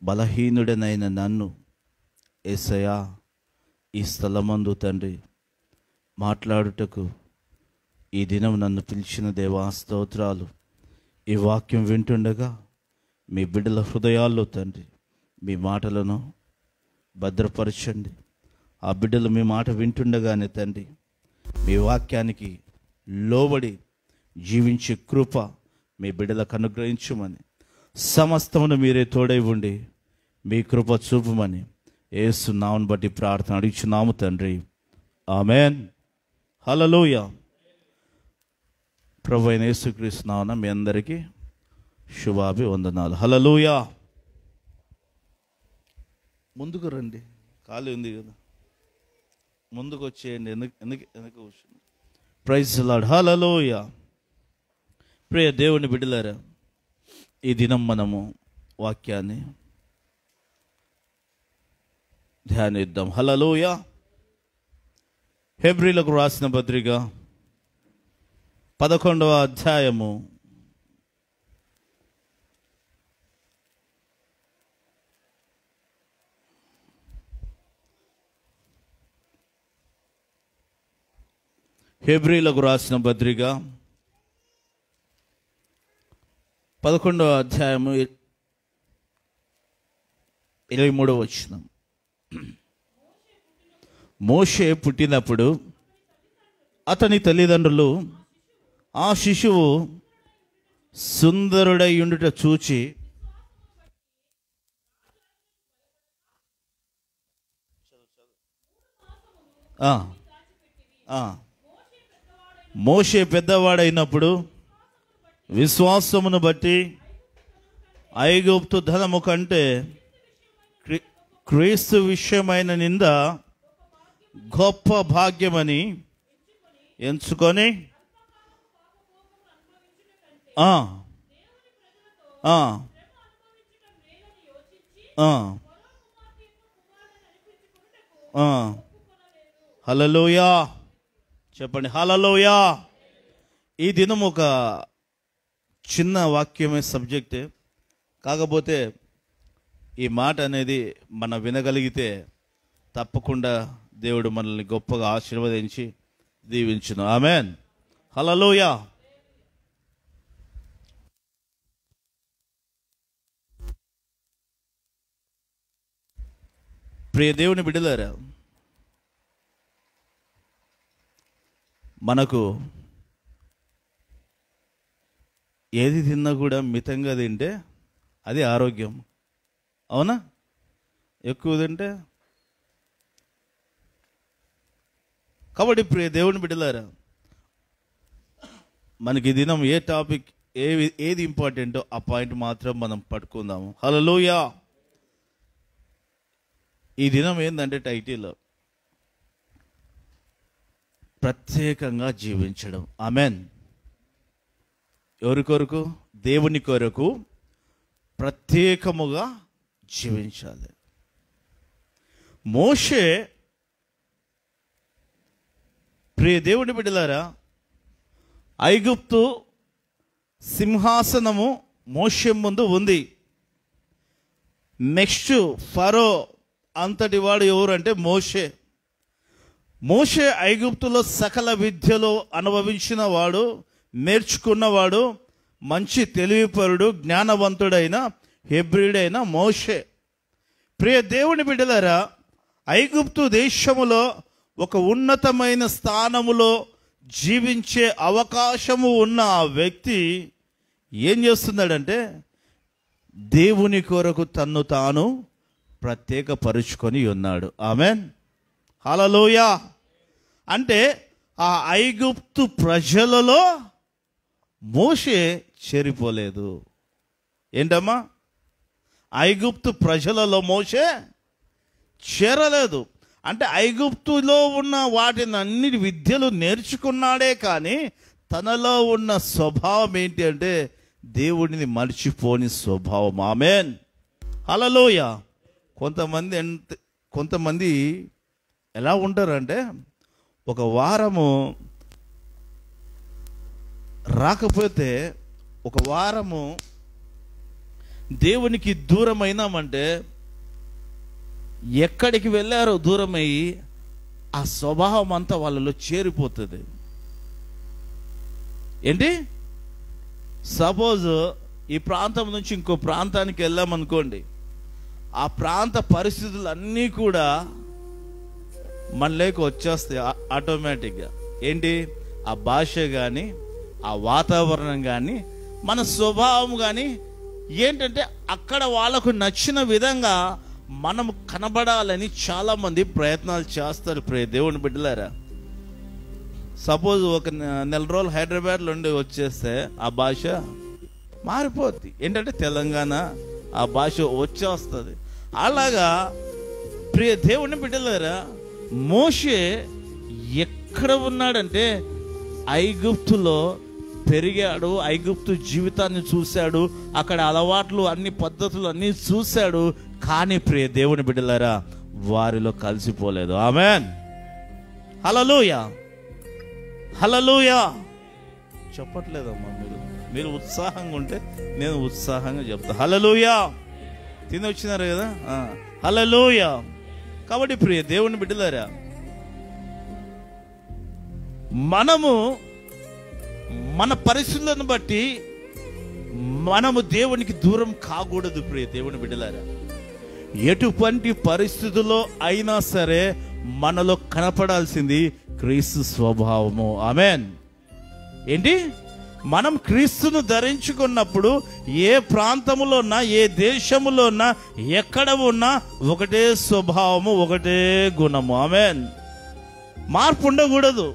బలహీనుడనైన నన్ను ఏసయా ఈ స్థలమందు తండ్రి మాట్లాడుటకు ఈ దినం నన్ను పిలిచిన దేవా స్తోత్రాలు ఈ వాక్యం వింటుండగా మీ బిడ్డల హృదయాల్లో తండ్రి మీ మాటలను భద్రపరచండి ఆ బిడ్డలు మీ మాట వింటుండగానే తండ్రి మీ వాక్యానికి లోబడి జీవించే కృప మీ బిడ్డలకు అనుగ్రహించమని సమస్తమును మీరే తోడై ఉండి మీ కృప చూపమని ఏసు నామను బట్టి ప్రార్థన అడిచున్నాము తండ్రి ఆమెన్ హలలోయ ప్రభు అయిన యేసుక్రీస్తు నామన మీ అందరికీ శుభాభివందనాలు హలలోయ ముందుకు రండి ఖాళీ ఉంది కదా ముందుకు వచ్చేయండి ఎందుకు ఎందుకు ఎందుకు కూర్చున్నారు ప్రైజ్ లాడ్ హలలోయ ప్రియ దేవుని బిడ్డలారా ఈ దినం మనము వాక్యాన్ని ధ్యానిద్దాం హలలోయ హెబ్రిలకు రాసిన పత్రిక పదకొండవ అధ్యాయము హెబ్రిలకు రాసిన పత్రిక పదకొండవ అధ్యాయము ఇరవై మూడవ వచ్చిన మోషే పుట్టినప్పుడు అతని తల్లిదండ్రులు ఆ శిశువు సుందరుడై ఉండుట చూచి ఆ, ఆ. మోషే పెద్దవాడైనప్పుడు విశ్వాసమును బట్టి ఐగుప్తు ధనము కంటే క్రీ- క్రీస్తు విషయమైన నింద గొప్ప భాగ్యమని ఎంచుకొని ఆ, ఆ, ఆ, ఆ. హల్లెలూయా చెప్పండి హలలోయా ఈ దినం ఒక చిన్న వాక్యమే సబ్జెక్టే కాకపోతే ఈ మాట అనేది మనం వినగలిగితే తప్పకుండా దేవుడు మనల్ని గొప్పగా ఆశీర్వదించి దీవించును ఆమెన్ హలలోయా ప్రియ దేవుని బిడ్డలారా మనకు ఏది తిన్నా కూడా మితంగా తింటే అది ఆరోగ్యం అవునా ఎక్కువ తింటే కాబట్టి ప్రియ దేవుని బిడ్డలారా మనకి ఈ దినం ఏ టాపిక్ ఏ ఏది ఇంపార్టెంటో ఆ పాయింట్ మాత్రం మనం పట్టుకుందాము హలోయా ఈ దినం ఏంటంటే టైటిల్ ప్రత్యేకంగా జీవించడం ఆమెన్ ఎవరి కొరకు దేవుని కొరకు ప్రత్యేకముగా జీవించాలి మోషే ప్రియ దేవుని బిడ్డలారా ఐగుప్తు సింహాసనము మోషే ముందు ఉంది నెక్స్ట్ ఫరో అంతటి వాడు ఎవరంటే మోషే మోషే ఐగుప్తులో సకల విద్యలో అనుభవించిన వాడు నేర్చుకున్నవాడు మంచి తెలివిపరుడు జ్ఞానవంతుడైన హెబ్రిడైన మోషే ప్రియ దేవుని బిడ్డలారా ఐగుప్తు దేశములో ఒక ఉన్నతమైన స్థానములో జీవించే అవకాశము ఉన్న ఆ వ్యక్తి ఏం చేస్తున్నాడంటే దేవుని కొరకు తన్ను తాను ప్రత్యేకపరుచుకొని ఉన్నాడు ఆమెన్ హలలోయ అంటే ఆ ఐగుప్తు ప్రజలలో మోషే చేరిపోలేదు ఏంటమ్మా ఐగుప్తు ప్రజలలో మోషే చేరలేదు అంటే ఐగుప్తులో ఉన్న వాటిని అన్ని విద్యలు నేర్చుకున్నాడే కానీ తనలో ఉన్న స్వభావం ఏంటి అంటే దేవుడిని మర్చిపోని స్వభావం ఆమెన్ హలలోయ కొంతమంది ఎంత కొంతమంది ఎలా ఉంటారంటే ఒక వారము రాకపోతే ఒక వారము దేవునికి దూరమైనామంటే ఎక్కడికి వెళ్ళారో దూరమయ్యి ఆ స్వభావం అంతా వాళ్ళలో చేరిపోతుంది ఏంటి సపోజ్ ఈ ప్రాంతం నుంచి ఇంకో ప్రాంతానికి వెళ్ళామనుకోండి ఆ ప్రాంత పరిస్థితులు అన్నీ కూడా మనలోకి వచ్చేస్తాయి ఆ- ఆటోమేటిక్గా ఏంటి ఆ భాష కానీ ఆ వాతావరణం కానీ మన స్వభావం కానీ ఏంటంటే అక్కడ వాళ్ళకు నచ్చిన విధంగా మనం కనబడాలని చాలా మంది ప్రయత్నాలు చేస్తారు ప్రే దేవుని బిడ్డలారా సపోజ్ ఒక నె- నెల రోజులు హైదరాబాద్లో ఉండి వచ్చేస్తే ఆ భాష మారిపోద్ది ఏంటంటే తెలంగాణ ఆ భాష వచ్చేస్తుంది అలాగా ప్రియ దేవుని బిడ్డలారా మోషే ఎక్కడ ఉన్నాడంటే ఐగుప్తులో పెరిగాడు ఐగుప్తు జీవితాన్ని చూశాడు అక్కడ అలవాట్లు అన్ని పద్ధతులు అన్ని చూశాడు కానీ ప్రియ దేవుని బిడ్డలారా వారిలో కలిసిపోలేదు ఆమెన్ హలలుయా హలలుయా చెప్పట్లేదమ్మా మీరు మీరు ఉత్సాహంగా ఉంటే నేను ఉత్సాహంగా చెప్తా హలలుయా తిని వచ్చినారు కదా ఆ, హల్లెలూయా కాబట్టి ప్రియ దేవుని బిడ్డలారా మనము మన పరిస్థితులను బట్టి మనము దేవునికి దూరం కాకూడదు ప్రియ దేవుని బిడ్డలారా ఎటువంటి పరిస్థితుల్లో అయినా సరే మనలో కనపడాల్సింది క్రీస్తు స్వభావము ఆమెన్ ఏంటి మనం క్రీస్తును ధరించుకున్నప్పుడు ఏ ప్రాంతములో ఉన్నా ఏ దేశములో ఉన్నా ఎక్కడ ఉన్నా ఒకటే స్వభావము ఒకటే గుణము ఆమెన్ మార్పు ఉండకూడదు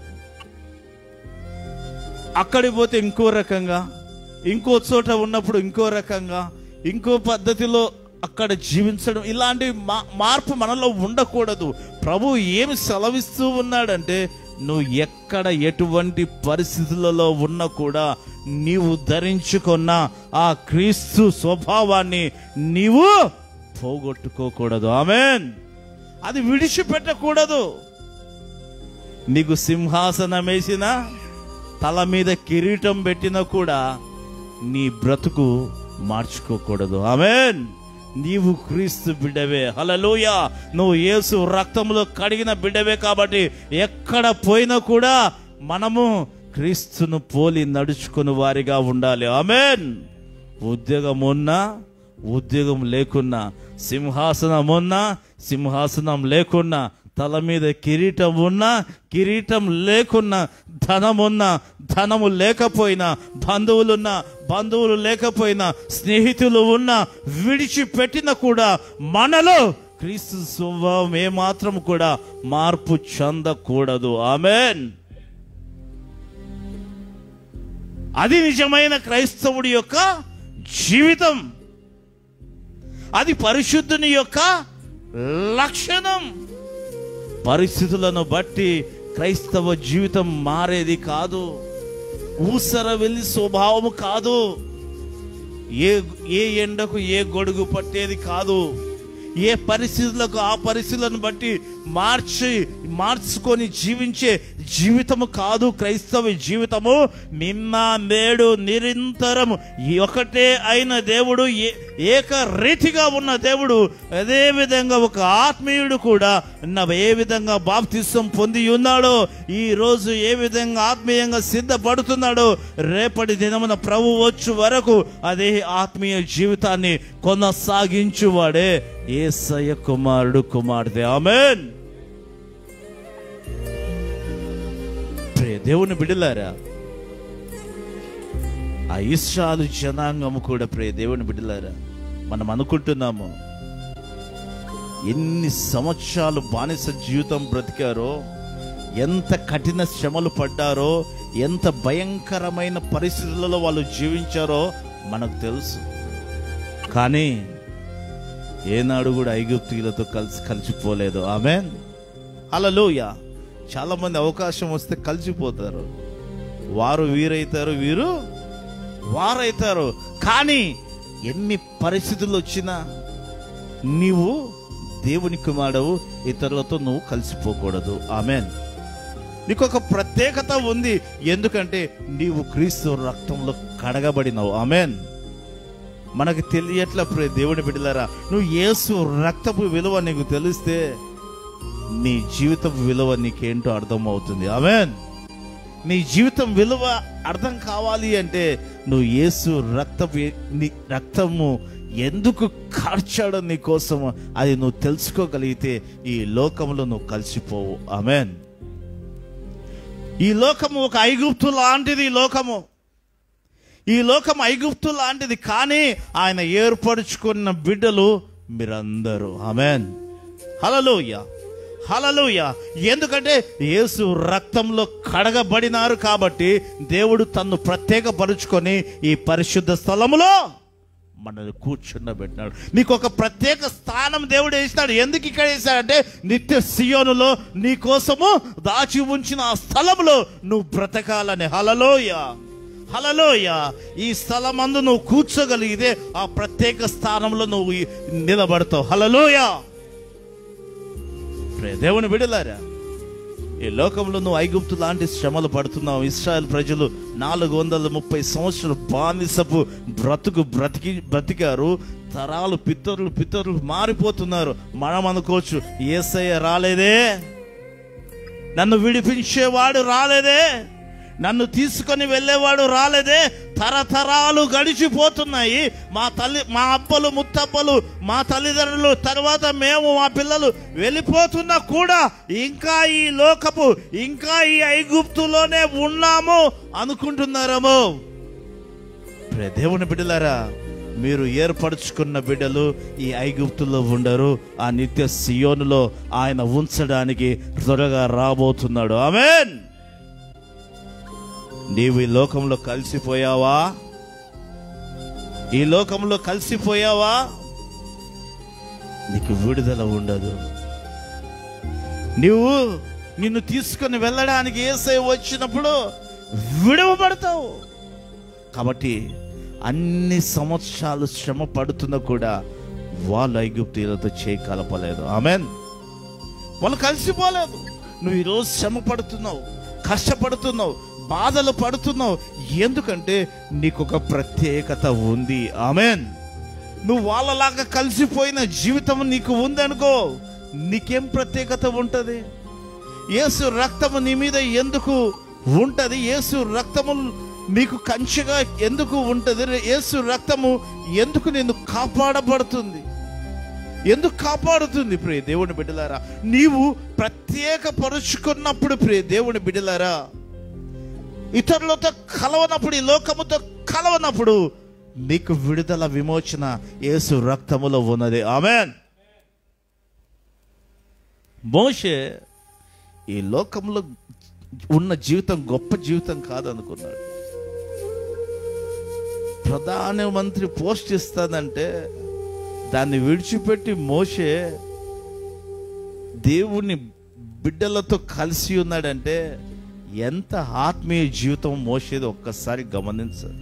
అక్కడికి పోతే ఇంకో రకంగా ఇంకో చోట ఉన్నప్పుడు ఇంకో రకంగా ఇంకో పద్ధతిలో అక్కడ జీవించడం ఇలాంటి మా- మార్పు మనలో ఉండకూడదు ప్రభు ఏమి సెలవిస్తూ ఉన్నాడంటే నువ్వు ఎక్కడ ఎటువంటి పరిస్థితులలో ఉన్నా కూడా నీవు ధరించుకున్న ఆ క్రీస్తు స్వభావాన్ని నీవు పోగొట్టుకోకూడదు ఆమెన్ అది విడిచిపెట్టకూడదు నీకు సింహాసనం వేసినా తల మీద కిరీటం పెట్టినా కూడా నీ బ్రతుకు మార్చుకోకూడదు ఆమెన్ నీవు క్రీస్తు బిడ్డవే హలలోయ నువ్వు యేసు రక్తంలో కడిగిన బిడ్డవే కాబట్టి ఎక్కడ పోయినా కూడా మనము క్రీస్తును పోలి నడుచుకుని వారిగా ఉండాలి ఆమెన్ ఉద్యోగం ఉన్నా ఉద్యోగం లేకున్నా సింహాసనం ఉన్నా సింహాసనం లేకున్నా తల మీద కిరీటం ఉన్నా కిరీటం లేకున్నా ధనం ఉన్నా ధనము లేకపోయినా బంధువులున్నా బంధువులు లేకపోయినా స్నేహితులు ఉన్నా విడిచిపెట్టిన కూడా మనలో క్రీస్తు స్వభావం ఏమాత్రం కూడా మార్పు చెందకూడదు ఆమెన్ అది నిజమైన క్రైస్తవుడి యొక్క జీవితం అది పరిశుద్ధుని యొక్క లక్షణం పరిస్థితులను బట్టి క్రైస్తవ జీవితం మారేది కాదు ఊసర వెళ్ళి స్వభావము కాదు ఏ ఏ ఎండకు ఏ గొడుగు పట్టేది కాదు ఏ పరిస్థితులకు ఆ పరిస్థితులను బట్టి మార్చి మార్చుకొని జీవించే జీవితము కాదు క్రైస్తవ జీవితము నిన్న నేడు నిరంతరం ఈ ఒకటే అయిన దేవుడు ఏ- ఏక రీతిగా ఉన్న దేవుడు అదే విధంగా ఒక ఆత్మీయుడు కూడా నా ఏ విధంగా బాప్తిసం పొంది ఉన్నాడో ఈ రోజు ఏ విధంగా ఆత్మీయంగా సిద్ధపడుతున్నాడో రేపటి దినమున ప్రభు వచ్చు వరకు అదే ఆత్మీయ జీవితాన్ని కొనసాగించువాడే ఏసయ్య కుమారుడు కుమార్తె ఆమెన్ ప్రియ దేవుని బిడ్డలారా ఆ ఇస్రాలు జనాంగము కూడా ప్రియ దేవుని బిడ్డలారా మనం అనుకుంటున్నాము ఎన్ని సంవత్సరాలు బానిస జీవితం బ్రతికారో ఎంత కఠిన శ్రమలు పడ్డారో ఎంత భయంకరమైన పరిస్థితులలో వాళ్ళు జీవించారో మనకు తెలుసు కానీ ఏనాడు కూడా ఐగుప్తీయులతో కలిసి కలిసిపోలేదు ఆమె అలలోయ చాలా మంది అవకాశం వస్తే కలిసిపోతారు వారు వీరైతారు వీరు వారైతారు కానీ ఎన్ని పరిస్థితులు వచ్చినా నీవు దేవుని కుమారుడు ఇతరులతో నువ్వు కలిసిపోకూడదు ఆమెన్ నీకు ఒక ప్రత్యేకత ఉంది ఎందుకంటే నీవు క్రీస్తు రక్తంలో కడగబడినవు ఆమెన్ మనకు తెలియట్ల ప్రియ దేవుని బిడ్డలారా నువ్వు యేసు రక్తపు విలువ నీకు తెలిస్తే నీ జీవితం విలువ నీకేంటో అర్థమవుతుంది ఆమెన్ నీ జీవితం విలువ అర్థం కావాలి అంటే నువ్వు యేసు రక్తపు నీ రక్తము ఎందుకు కార్చాడో నీ కోసం అది నువ్వు తెలుసుకోగలిగితే ఈ లోకంలో నువ్వు కలిసిపోవు ఆమెన్ ఈ లోకము ఒక ఐగుప్తు లాంటిది ఈ లోకము ఈ లోకం ఐగుప్తు లాంటిది కానీ ఆయన ఏర్పరచుకున్న బిడ్డలు మీరందరూ ఆమెన్ హలలోయ హలలోయ ఎందుకంటే యేసు రక్తంలో కడగబడినారు కాబట్టి దేవుడు తన్ను ప్రత్యేకపరుచుకొని ఈ పరిశుద్ధ స్థలములో మనల్ని కూర్చుండబెట్టినాడు నీకు ఒక ప్రత్యేక స్థానం దేవుడు వేసినాడు ఎందుకు ఇక్కడ వేసాడంటే నిత్య సియోనులో నీ కోసము దాచి ఉంచిన ఆ స్థలంలో నువ్వు బ్రతకాలని హలలోయ హలలోయ ఈ స్థలమందు నువ్వు కూర్చోగలిగితే ఆ ప్రత్యేక స్థానంలో నువ్వు ఈ- నిలబడతావు హలలోయ ప్రియ దేవుని విడలారా ఈ లోకంలో నువ్వు ఐగుప్తు లాంటి శ్రమలు పడుతున్నావు ఇస్రాయల్ ప్రజలు నాలుగు వందల ముప్పై సంవత్సరాలు బానిసపు బ్రతుకు బ్రతికి బ్రతికారు తరాలు పితరులు పితరులు మారిపోతున్నారు మనం అనుకోవచ్చు ఏసయ్య రాలేదే నన్ను విడిపించేవాడు రాలేదే నన్ను తీసుకొని వెళ్ళేవాడు రాలేదే తరతరాలు గడిచిపోతున్నాయి మా తల్లి మా అబ్బలు ముత్తబ్బలు మా తల్లిదండ్రులు తర్వాత మేము మా పిల్లలు వెళ్ళిపోతున్నా కూడా ఇంకా ఈ లోకపు ఇంకా ఈ ఐగుప్తులోనే ఉన్నాము అనుకుంటున్నారేమో ప్రియ దేవుని బిడ్డలారా మీరు ఏర్పరచుకున్న బిడ్డలు ఈ ఐగుప్తులో ఉండరు ఆ నిత్య సియోనులో ఆయన ఉంచడానికి త్వరగా రాబోతున్నాడు ఆమెన్ నీవు ఈ లోకంలో కలిసిపోయావా ఈ లోకంలో కలిసిపోయావా నీకు విడుదల ఉండదు నీవు నిన్ను తీసుకొని వెళ్ళడానికి ఏసై వచ్చినప్పుడు విడవబడతావు కాబట్టి అన్ని సంవత్సరాలు శ్రమ పడుతున్నా కూడా వాళ్ళు ఐగుప్తీయులతో చేయి కలపలేదు ఆమెన్ వాళ్ళు కలిసిపోలేదు నువ్వు ఈరోజు శ్రమ పడుతున్నావు కష్టపడుతున్నావు బాధలు పడుతున్నావు ఎందుకంటే నీకు ఒక ప్రత్యేకత ఉంది ఆమెన్ నువ్వు వాళ్ళలాగా కలిసిపోయిన జీవితం నీకు ఉందనుకో నీకేం ప్రత్యేకత ఉంటది యేసు రక్తము నీ మీద ఎందుకు ఉంటది యేసు రక్తము నీకు కంచెగా ఎందుకు ఉంటది యేసు రక్తము ఎందుకు నిన్ను కాపాడబడుతుంది ఎందుకు కాపాడుతుంది ప్రియ దేవుని బిడ్డలారా నీవు ప్రత్యేక పరుచుకున్నప్పుడు ప్రియ దేవుని బిడ్డలారా ఇతరులతో కలవనప్పుడు ఈ లోకముతో కలవనప్పుడు నీకు విడుదల విమోచన యేసు రక్తములో ఉన్నది ఆమెన్ మోషే ఈ లోకంలో ఉన్న జీవితం గొప్ప జీవితం కాదనుకున్నాడు ప్రధానమంత్రి పోస్ట్ ఇస్తాదంటే దాన్ని విడిచిపెట్టి మోషే దేవుని బిడ్డలతో కలిసి ఉన్నాడంటే ఎంత ఆత్మీయ జీవితం మోసేది ఒక్కసారి గమనించండి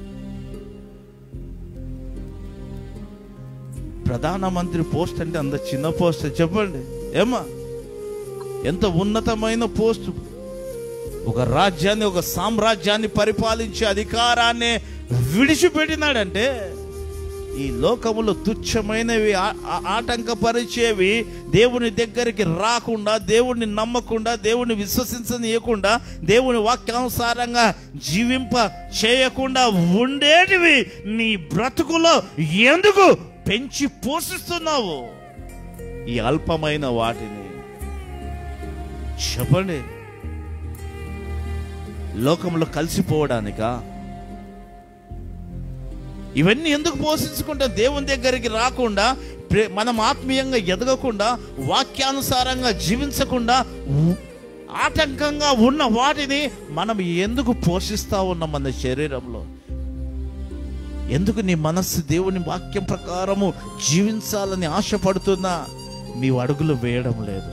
ప్రధానమంత్రి పోస్ట్ అంటే అంత చిన్న పోస్ట్ చెప్పండి ఏమా ఎంత ఉన్నతమైన పోస్ట్ ఒక రాజ్యాన్ని ఒక సామ్రాజ్యాన్ని పరిపాలించే అధికారాన్ని విడిచిపెట్టినాడంటే ఈ లోకములో తుచ్చమైనవి ఆ- ఆ- ఆటంకపరిచేవి దేవుని దగ్గరికి రాకుండా దేవుణ్ణి నమ్మకుండా దేవుణ్ణి విశ్వసించనీయకుండా దేవుని వాక్యానుసారంగా జీవింప చేయకుండా ఉండేటివి నీ బ్రతుకులో ఎందుకు పెంచి పోషిస్తున్నావు ఈ అల్పమైన వాటిని చెప్పండి లోకంలో కలిసిపోవడానికా ఇవన్నీ ఎందుకు పోషించుకుంటా దేవుని దగ్గరికి రాకుండా ప్రే- మనం ఆత్మీయంగా ఎదగకుండా వాక్యానుసారంగా జీవించకుండా ఉ- ఆటంకంగా ఉన్న వాటిని మనం ఎందుకు పోషిస్తా ఉన్నాం మన శరీరంలో ఎందుకు నీ మనస్సు దేవుని వాక్యం ప్రకారము జీవించాలని ఆశపడుతున్నా నీవు అడుగులు వేయడం లేదు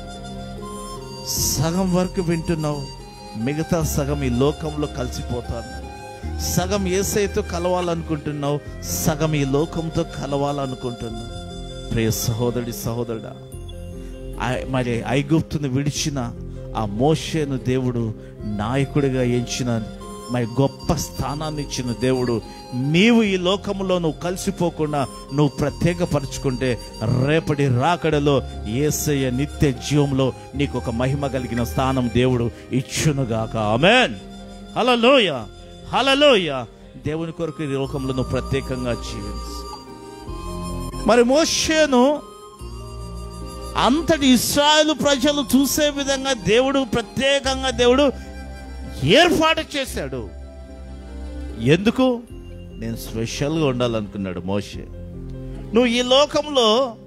సగం వరకు వింటున్నావు మిగతా సగం ఈ లోకంలో కలిసిపోతాను సగం ఏసైతో కలవాలనుకుంటున్నావు సగం ఈ లోకంతో కలవాలనుకుంటున్నావు ప్రియ సహోదరి సహోదరుడా ఆ- మరి ఐగుప్తుని విడిచిన ఆ మోషేను దేవుడు నాయకుడిగా ఎంచిన మరి గొప్ప స్థానాన్ని ఇచ్చిన దేవుడు నీవు ఈ లోకంలో నువ్వు కలిసిపోకుండా నువ్వు ప్రత్యేకపరుచుకుంటే రేపటి రాకడలో ఏసయ్య నిత్య జీవంలో నీకు ఒక మహిమ కలిగిన స్థానం దేవుడు ఇచ్చునుగాక ఆమెన్ హలలోయ హలలోయ దేవుని కొరకు ఈ లోకంలో నువ్వు ప్రత్యేకంగా జీవించు మరి మోషేను అంతటి ఇస్రాయేల్ ప్రజలు చూసే విధంగా దేవుడు ప్రత్యేకంగా దేవుడు ఏర్పాటు చేశాడు ఎందుకు నేను స్పెషల్గా ఉండాలనుకున్నాడు మోషే నువ్వు ఈ లోకంలో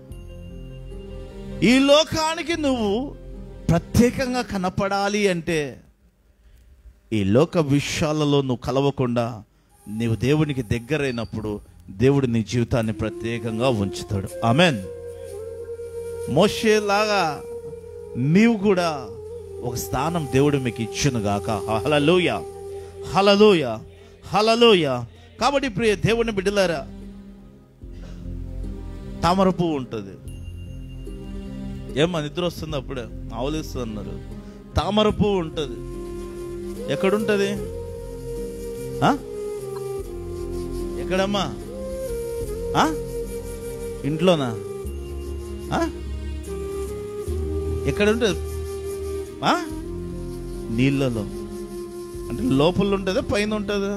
ఈ లోకానికి నువ్వు ప్రత్యేకంగా కనపడాలి అంటే ఈ లోక విషయాలలో నువ్వు కలవకుండా నీవు దేవునికి దగ్గరైనప్పుడు దేవుడు నీ జీవితాన్ని ప్రత్యేకంగా ఉంచుతాడు ఆమెన్ మోషేలాగా నీవు కూడా ఒక స్థానం దేవుడు మీకు ఇచ్చును గాక హలలోయ హలలోయ హలలోయ కాబట్టి ప్రియ దేవుని బిడ్డలారా తామర పువ్వు ఉంటుంది ఏమో నిద్ర వస్తుంది అప్పుడే ఆవలిస్తున్నారు తామర పువ్వు ఉంటుంది ఎక్కడుంటుంది ఆ? ఎక్కడమ్మా ఆ? ఇంట్లోనా ఆ? ఎక్కడ ఉంటుంది ఆ? నీళ్ళలో అంటే లోపల ఉంటుందా పైన ఉంటుందా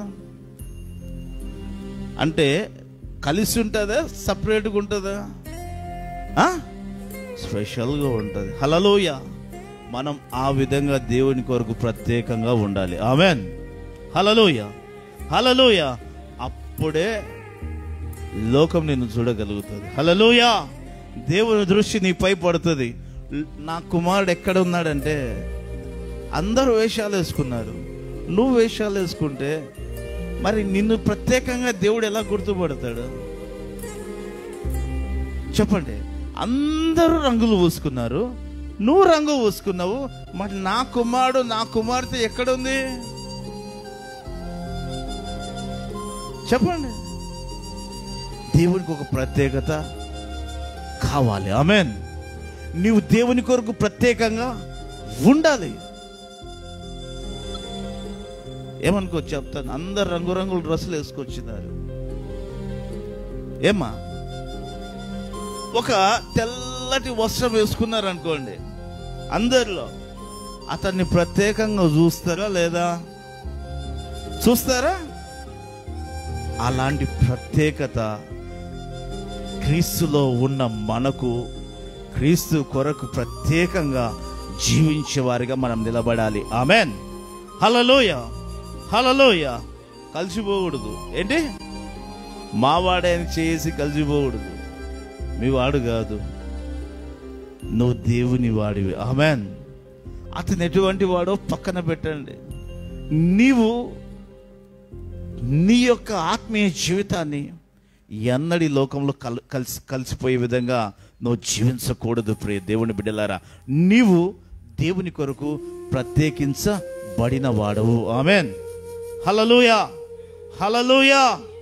అంటే కలిసి ఉంటుందా సపరేట్గా ఉంటుందా ఆ? స్పెషల్గా ఉంటుంది హలలోయ మనం ఆ విధంగా దేవుని కొరకు ప్రత్యేకంగా ఉండాలి ఆమెన్ హలలోయ హలలోయ అప్పుడే లోకం నిన్ను చూడగలుగుతుంది హలలోయ దేవుని దృష్టి నీపై పడుతుంది నా కుమారుడు ఎక్కడ ఉన్నాడంటే అందరూ వేషాలు వేసుకున్నారు నువ్వు వేషాలు వేసుకుంటే మరి నిన్ను ప్రత్యేకంగా దేవుడు ఎలా గుర్తుపడతాడు చెప్పండి అందరూ రంగులు పూసుకున్నారు నువ్వు రంగు పూసుకున్నావు మరి నా కుమారుడు నా కుమార్తె ఎక్కడుంది చెప్పండి దేవునికి ఒక ప్రత్యేకత కావాలి ఆమెన్ నీవు దేవుని కొరకు ప్రత్యేకంగా ఉండాలి ఏమనుకో చెప్తాను అందరు రంగురంగుల డ్రెస్సులు వేసుకొచ్చినారు ఏమ్మా ఒక తెల్లటి వస్త్రం వేసుకున్నారు అనుకోండి అందరిలో అతన్ని ప్రత్యేకంగా చూస్తారా లేదా చూస్తారా అలాంటి ప్రత్యేకత క్రీస్తులో ఉన్న మనకు క్రీస్తు కొరకు ప్రత్యేకంగా జీవించే వారిగా మనం నిలబడాలి ఆమెన్ హలలోయ హలలోయ కలిసిపోకూడదు ఏంటి మావాడే అని చేసి కలిసిపోకూడదు మీ వాడు కాదు నువ్వు దేవుని వాడివి ఆమెన్ అతను ఎటువంటి వాడో పక్కన పెట్టండి నీవు నీ యొక్క ఆత్మీయ జీవితాన్ని ఎన్నడి లోకంలో కల్ కలిసి కలిసిపోయే విధంగా నువ్వు జీవించకూడదు ప్రియ దేవుని బిడ్డలారా నీవు దేవుని కొరకు ప్రత్యేకించబడిన వాడవు ఆమెన్ హలలుయా హలలుయా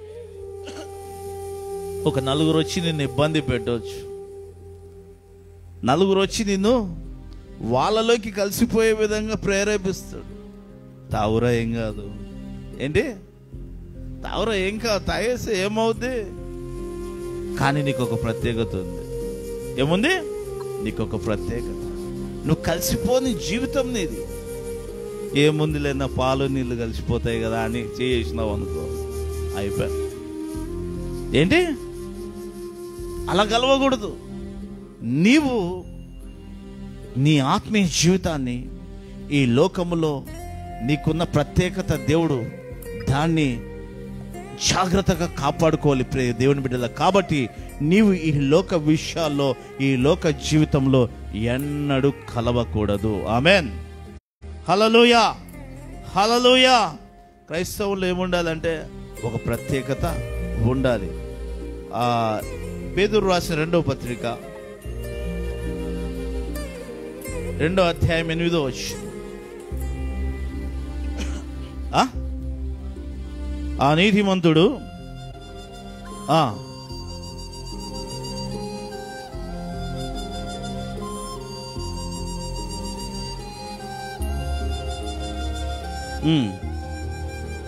ఒక నలుగురు వచ్చి నిన్ను ఇబ్బంది పెట్టవచ్చు నలుగురు వచ్చి నిన్ను వాళ్ళలోకి కలిసిపోయే విధంగా ప్రేరేపిస్తాడు తావురా ఏం కాదు ఏంటి తావురా ఏం కాదు తాగేస్తే ఏమవుద్ది కానీ నీకు ఒక ప్రత్యేకత ఉంది ఏముంది నీకు ఒక ప్రత్యేకత నువ్వు కలిసిపోని జీవితం నీది ఏముంది లేనా పాలు నీళ్ళు కలిసిపోతాయి కదా అని చేసినావు అనుకో అయిపోయా ఏంటి అలా కలవకూడదు నీవు నీ ఆత్మీయ జీవితాన్ని ఈ లోకములో నీకున్న ప్రత్యేకత దేవుడు దాన్ని జాగ్రత్తగా కాపాడుకోవాలి ప్రే దేవుని బిడ్డల కాబట్టి నీవు ఈ లోక విషయాల్లో ఈ లోక జీవితంలో ఎన్నడూ కలవకూడదు ఆమెన్ హలలోయ హలలోయ క్రైస్తవులు ఏముండాలంటే ఒక ప్రత్యేకత ఉండాలి ఆ పేదూరు రాసిన రెండవ పత్రిక రెండో అధ్యాయం ఎనిమిదో వచ్చి ఆ? ఆ నీతిమంతుడు ఆ ఉమ్.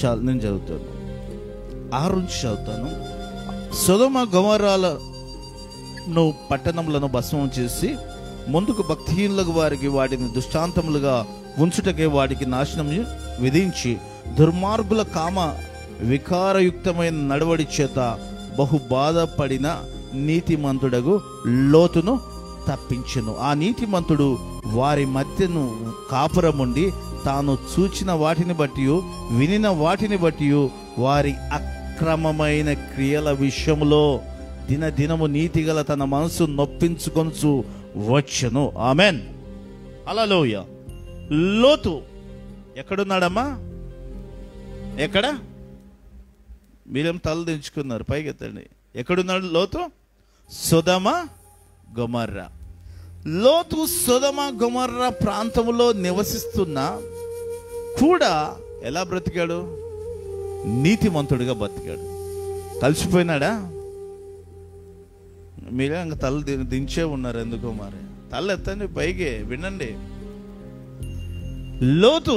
చాలు నేను చదువుతాను ఆరు నుంచి చదువుతాను సుధమ గమరాల నువ్వు పట్టణములను భస్మం చేసి ముందుకు భక్తిహీనులకు వారికి వాటిని దుష్టాంతములుగా ఉంచుటకే వాటికి నాశనం విధించి దుర్మార్గుల కామ వికారయుక్తమైన నడవడి చేత బహు బాధపడిన నీతిమంతుడగు లోతును తప్పించెను ఆ నీతిమంతుడు వారి మధ్యను కాపురముండి తాను చూచిన వాటిని బట్టి వినిన వాటిని బట్టి వారి అక్రమమైన క్రియల విషయంలో దినదినము నీతిగల తన మనసు నొప్పించుకొనుచు వచ్చెను ఆమెన్ అలలోయ లోతు ఎక్కడున్నాడమ్మా ఎక్కడ మీరేం తల దించుకున్నారు పైకి ఎత్తండి ఎక్కడున్నాడు లోతు సుధమ గొమర్ర లోతు సుధమ గొమర్ర ప్రాంతంలో నివసిస్తున్న కూడా ఎలా బ్రతికాడు నీతిమంతుడిగా బతికాడు కలిసిపోయినాడా మీరే ఇంకా తల ది- దించే ఉన్నారు ఎందుకో మరి తల ఎత్తండి పైకి వినండి లోతు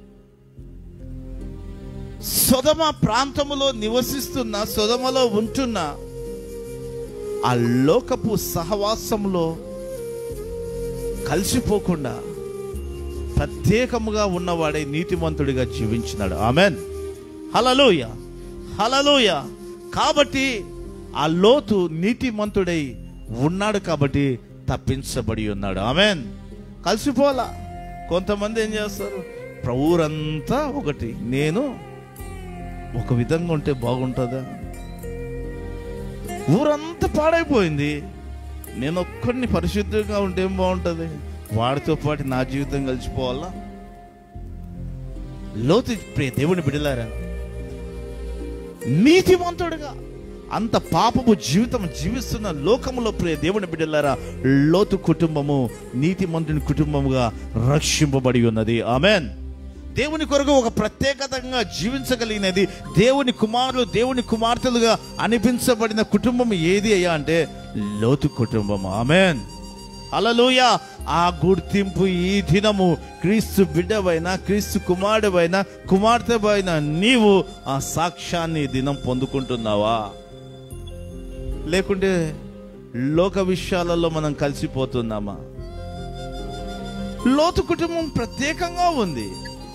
సొదమ ప్రాంతములో నివసిస్తున్న సొదమలో ఉంటున్న ఆ లోకపు సహవాసంలో కలిసిపోకుండా ప్రత్యేకముగా ఉన్నవాడే నీతిమంతుడిగా జీవించినాడు ఆమెన్ హలలోయ హలలోయ కాబట్టి ఆ లోతు నీతిమంతుడై ఉన్నాడు కాబట్టి తప్పించబడి ఉన్నాడు ఆమెన్ కలిసిపోలా కొంతమంది ఏం చేస్తారు ప్రవురంతా ఒకటి నేను ఒక విధంగా ఉంటే బాగుంటుందా ఊరంతా పాడైపోయింది నేను ఒక్కడిని పరిశుద్ధంగా ఉంటే ఏం బాగుంటుంది వాడితో పాటు నా జీవితం కలిసిపోవాలా లోతు ప్రియ దేవుని బిడలారా నీతిమంతుడుగా అంత పాపపు జీవితం జీవిస్తున్న లోకములో ప్రియ దేవుని బిడ్డలారా లోతు కుటుంబము నీతిమంతుని కుటుంబముగా రక్షింపబడి ఉన్నది ఆమెన్ దేవుని కొరకు ఒక ప్రత్యేకతంగా జీవించగలిగినది దేవుని కుమారులు దేవుని కుమార్తెలుగా అనిపించబడిన కుటుంబం ఏది అయ్యా అంటే లోతు కుటుంబం ఆమెన్ అలలోయ ఆ గుర్తింపు ఈ దినము క్రీస్తు బిడ్డవైన క్రీస్తు కుమారుడవైన కుమార్తెవైన నీవు ఆ సాక్ష్యాన్ని ఈ దినం పొందుకుంటున్నావా లేకుంటే లోక విషయాలలో మనం కలిసిపోతున్నామా లోతు కుటుంబం ప్రత్యేకంగా ఉంది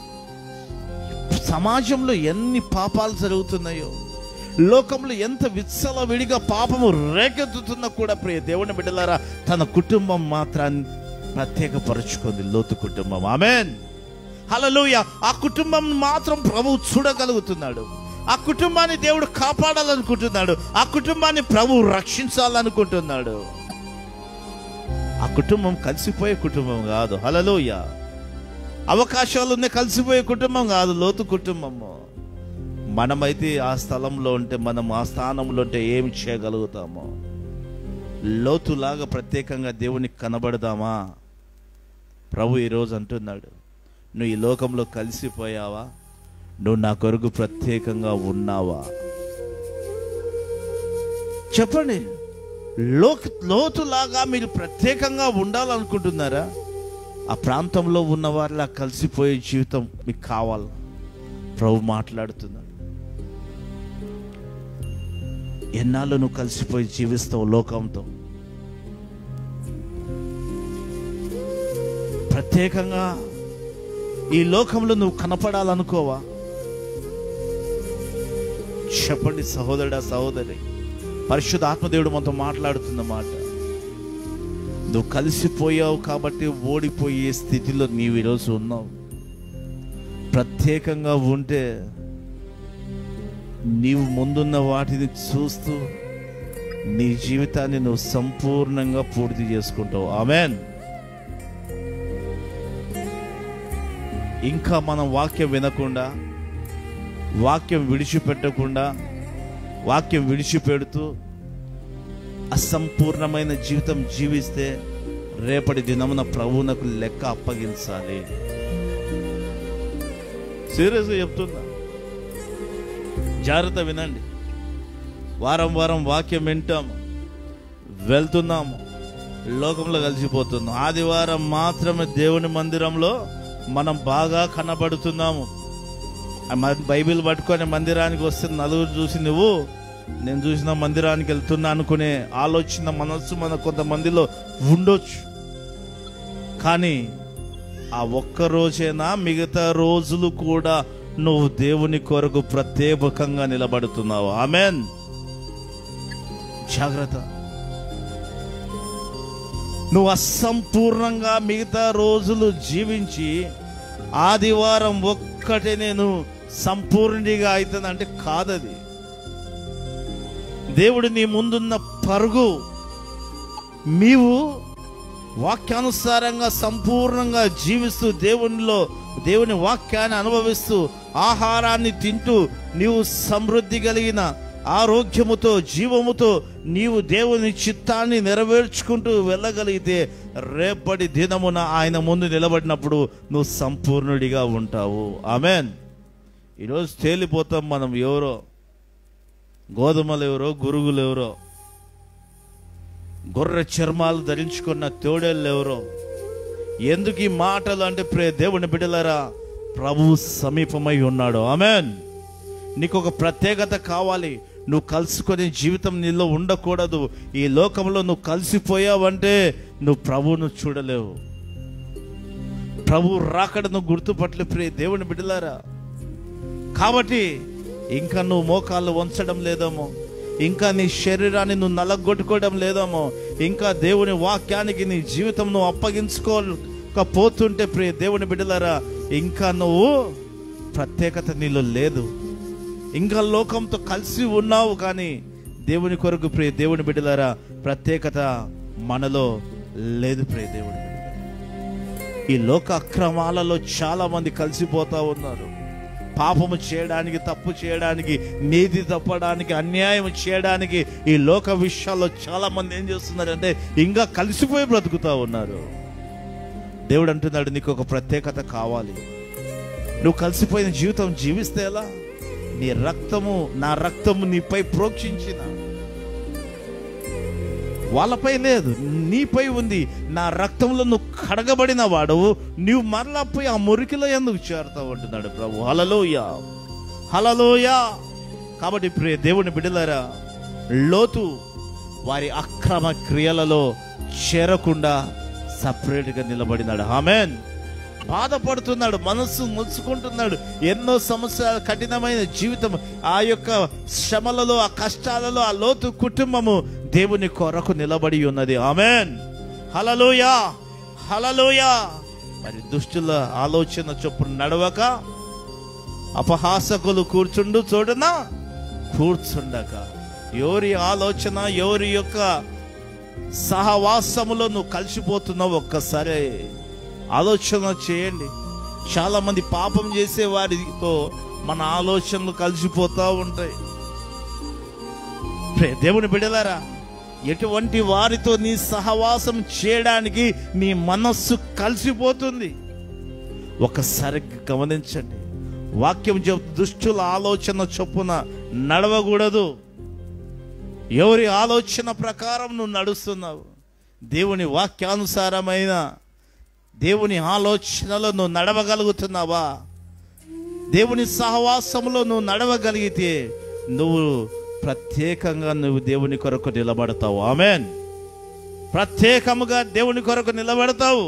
సమాజంలో ఎన్ని పాపాలు జరుగుతున్నాయో లోకంలో ఎంత విత్సల విడిగా పాపము రేకెత్తుతున్నా కూడా ప్రియ దేవుని బిడ్డలారా తన కుటుంబం మాత్రాన్ని ప్రత్యేకపరుచుకుంది లోతు కుటుంబం ఆమెన్ హల్లెలూయా ఆ కుటుంబం మాత్రం ప్రభువు చూడగలుగుతున్నాడు ఆ కుటుంబాన్ని దేవుడు కాపాడాలనుకుంటున్నాడు ఆ కుటుంబాన్ని ప్రభువు రక్షించాలనుకుంటున్నాడు ఆ కుటుంబం కలిసిపోయే కుటుంబం కాదు హలలోయ అవకాశాలు ఉన్నాయి కలిసిపోయే కుటుంబం కాదు లోతు కుటుంబము మనమైతే ఆ స్థలంలో ఉంటే మనం ఆ స్థానంలో ఉంటే ఏమి చేయగలుగుతామో లోతులాగా ప్రత్యేకంగా దేవునికి కనబడదామా ప్రభు ఈరోజు అంటున్నాడు నువ్వు ఈ లోకంలో కలిసిపోయావా నువ్వు నా కొరకు ప్రత్యేకంగా ఉన్నావా చెప్పండి లోక్ లోతులాగా మీరు ప్రత్యేకంగా ఉండాలనుకుంటున్నారా ఆ ప్రాంతంలో ఉన్న వారిలా కలిసిపోయే జీవితం మీకు కావాలి ప్రభు మాట్లాడుతున్నాడు ఎన్నాళ్ళు నువ్వు కలిసిపోయి జీవిస్తావు లోకంతో ప్రత్యేకంగా ఈ లోకంలో నువ్వు కనపడాలనుకోవా చెప్పండి సహోదరుడా సహోదరి పరిశుద్ధ ఆత్మదేవుడు మనతో మాట్లాడుతున్న మాట నువ్వు కలిసిపోయావు కాబట్టి ఓడిపోయే స్థితిలో నీవు ఈరోజు ఉన్నావు ప్రత్యేకంగా ఉంటే నీవు ముందున్న వాటిని చూస్తూ నీ జీవితాన్ని నువ్వు సంపూర్ణంగా పూర్తి చేసుకుంటావు ఆమెన్ ఇంకా మనం వాక్యం వినకుండా వాక్యం విడిచిపెట్టకుండా వాక్యం విడిచిపెడుతూ అసంపూర్ణమైన జీవితం జీవిస్తే రేపటి దినమున ప్రభువునకు లెక్క అప్పగించాలి సీరియస్గా చెప్తున్నా జాగ్రత్త వినండి వారం వారం వాక్యం వింటాము వెళ్తున్నాము లోకంలో కలిసిపోతున్నాం ఆదివారం మాత్రమే దేవుని మందిరంలో మనం బాగా కనబడుతున్నాము ఆ మ- బైబిల్ పట్టుకొని మందిరానికి వస్తే నలుగురు చూసి నువ్వు నేను చూసిన మందిరానికి వెళ్తున్నా అనుకునే ఆలోచన మనస్సు మన కొంతమందిలో ఉండొచ్చు కానీ ఆ ఒక్క రోజైనా మిగతా రోజులు కూడా నువ్వు దేవుని కొరకు ప్రత్యేకంగా నిలబడుతున్నావు ఆమెన్ జాగ్రత్త నువ్వు అసంపూర్ణంగా మిగతా రోజులు జీవించి ఆదివారం ఒక్కటే నేను సంపూర్ణిగా అవుతుందంటే కాదది దేవుడు నీ ముందున్న పరుగు నీవు వాక్యానుసారంగా సంపూర్ణంగా జీవిస్తూ దేవునిలో దేవుని వాక్యాన్ని అనుభవిస్తూ ఆహారాన్ని తింటూ నీవు సమృద్ధి కలిగిన ఆరోగ్యముతో జీవముతో నీవు దేవుని చిత్తాన్ని నెరవేర్చుకుంటూ వెళ్ళగలిగితే రేపటి దినమున ఆయన ముందు నిలబడినప్పుడు నువ్వు సంపూర్ణుడిగా ఉంటావు ఆమెన్ ఈరోజు తేలిపోతాం మనం ఎవరో గోధుమలు ఎవరో గురుగులు ఎవరో గొర్రె చర్మాలు ధరించుకున్న తోడేళ్ళు ఎవరో ఎందుకు ఈ మాటలు అంటే ప్రే దేవుని బిడ్డలారా ప్రభు సమీపమై ఉన్నాడు ఆమెన్ నీకు ఒక ప్రత్యేకత కావాలి నువ్వు కలుసుకునే జీవితం నీలో ఉండకూడదు ఈ లోకంలో నువ్వు కలిసిపోయావంటే నువ్వు ప్రభువును చూడలేవు ప్రభు రాకడ నువ్వు గుర్తుపట్టలే ప్రే దేవుని బిడ్డలారా కాబట్టి ఇంకా నువ్వు మోకాళ్ళు వంచడం లేదేమో ఇంకా నీ శరీరాన్ని నువ్వు నలగొట్టుకోవడం లేదేమో ఇంకా దేవుని వాక్యానికి నీ జీవితం నువ్వు అప్పగించుకోకపోతుంటే ప్రియ దేవుని బిడ్డలారా ఇంకా నువ్వు ప్రత్యేకత నీలో లేదు ఇంకా లోకంతో కలిసి ఉన్నావు కానీ దేవుని కొరకు ప్రియ దేవుని బిడ్డలారా ప్రత్యేకత మనలో లేదు ప్రియ దేవుని బిడ్డలారా. ఈ లోక అక్రమాలలో చాలా మంది కలిసిపోతా ఉన్నారు పాపము చేయడానికి తప్పు చేయడానికి నీతి తప్పడానికి అన్యాయం చేయడానికి ఈ లోక విషయాల్లో చాలా మంది ఏం చేస్తున్నారంటే ఇంకా కలిసిపోయి బ్రతుకుతా ఉన్నారు దేవుడు అంటున్నాడు నీకు ఒక ప్రత్యేకత కావాలి నువ్వు కలిసిపోయిన జీవితం జీవిస్తే ఎలా నీ రక్తము నా రక్తము నీపై ప్రోక్షించిన వాళ్ళపై లేదు నీపై ఉంది నా రక్తంలో నువ్వు కడగబడిన వాడవు నీవు మరలా పోయి ఆ మురికిలో ఎందుకు చేరుతావు అంటున్నాడు ప్రభు హలలోయ హలలోయ కాబట్టి ప్రియ దేవుని బిడ్డలారా లోతు వారి అక్రమ క్రియలలో చేరకుండా సపరేట్గా నిలబడినాడు ఆమెన్ బాధపడుతున్నాడు మనస్సు ములుచుకుంటున్నాడు ఎన్నో సంవత్సరాల కఠినమైన జీవితం ఆ యొక్క శ్రమలలో ఆ కష్టాలలో ఆ లోతు కుటుంబము దేవుని కొరకు నిలబడి ఉన్నది ఆమెన్ హలలోయా హలలోయా మరి దుష్టుల ఆలోచన చొప్పున నడవక అపహాసకులు కూర్చుండు చూడన కూర్చుండక ఎవరి ఆలోచన ఎవరి యొక్క సహవాసములో నువ్వు కలిసిపోతున్నావు ఒక్కసారి ఆలోచన చేయండి చాలా మంది పాపం చేసే వారితో మన ఆలోచనలు కలిసిపోతా ఉంటాయి ప్రే- దేవుని బిడలారా ఎటువంటి వారితో నీ సహవాసం చేయడానికి నీ మనస్సు కలిసిపోతుంది ఒకసారి గమనించండి వాక్యం చెప్ దుష్టుల ఆలోచన చొప్పున నడవకూడదు ఎవరి ఆలోచన ప్రకారం నువ్వు నడుస్తున్నావు దేవుని వాక్యానుసారమైన దేవుని ఆలోచనలో నువ్వు నడవగలుగుతున్నావా దేవుని సహవాసంలో నువ్వు నడవగలిగితే నువ్వు ప్రత్యేకంగా నువ్వు దేవుని కొరకు నిలబడతావు ఆమెన్ ప్రత్యేకముగా దేవుని కొరకు నిలబడతావు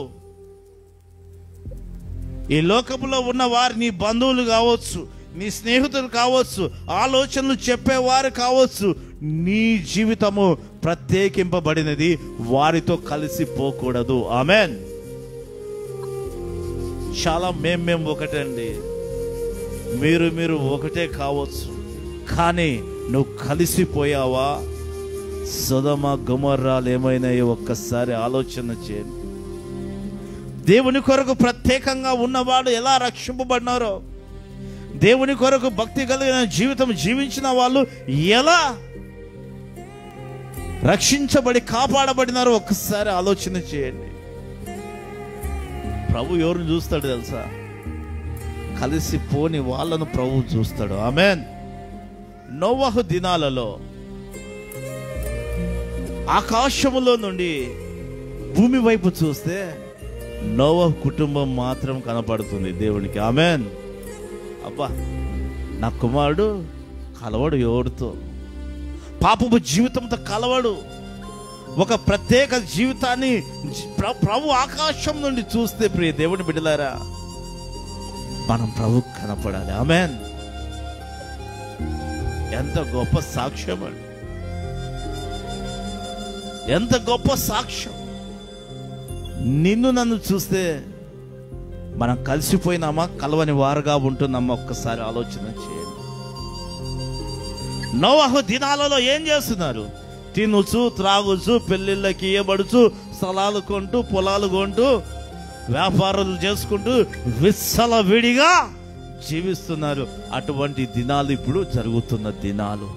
ఈ లోకంలో ఉన్న వారు నీ బంధువులు కావచ్చు నీ స్నేహితులు కావచ్చు ఆలోచనలు చెప్పేవారు కావచ్చు నీ జీవితము ప్రత్యేకింపబడినది వారితో కలిసిపోకూడదు ఆమెన్ చాలా మేం మేం ఒకటండి మీరు మీరు ఒకటే కావచ్చు కానీ నువ్వు కలిసిపోయావా సుధమ గుమర్రాలు ఏమైనాయో ఒక్కసారి ఆలోచన చేయండి దేవుని కొరకు ప్రత్యేకంగా ఉన్నవాడు ఎలా రక్షింపబడినారో దేవుని కొరకు భక్తి కలిగిన జీవితం జీవించిన వాళ్ళు ఎలా రక్షించబడి కాపాడబడినారో ఒక్కసారి ఆలోచన చేయండి ప్రభు ఎవరిని చూస్తాడు తెలుసా కలిసి పోని వాళ్ళను ప్రభు చూస్తాడు ఆమెన్ నోవహు దినాలలో ఆకాశములో నుండి భూమి వైపు చూస్తే నోవహు కుటుంబం మాత్రం కనపడుతుంది దేవునికి ఆమెన్ అబ్బా నా కుమారుడు కలవడు ఎవరితో పాపపు జీవితంతో కలవడు ఒక ప్రత్యేక జీవితాన్ని జీ- ప్ర- ప్రభు ఆకాశం నుండి చూస్తే ప్రియ దేవుని బిడ్డలారా మనం ప్రభు కనపడాలి ఆమెన్ ఎంత గొప్ప సాక్ష్యం అండి ఎంత గొప్ప సాక్ష్యం నిన్ను నన్ను చూస్తే మనం కలిసిపోయినామా కలవని వారుగా ఉంటున్నామా ఒక్కసారి ఆలోచన చేయండి నోవాహు దినాలలో ఏం చేస్తున్నారు తినుచు త్రాగుచు పెళ్ళిళ్ళకి ఇయ్యబడుచు స్థలాలు కొంటూ పొలాలు కొంటూ వ్యాపారాలు చేసుకుంటూ విచ్చల విడిగా జీవిస్తున్నారు అటువంటి దినాలు ఇప్పుడు జరుగుతున్న దినాలు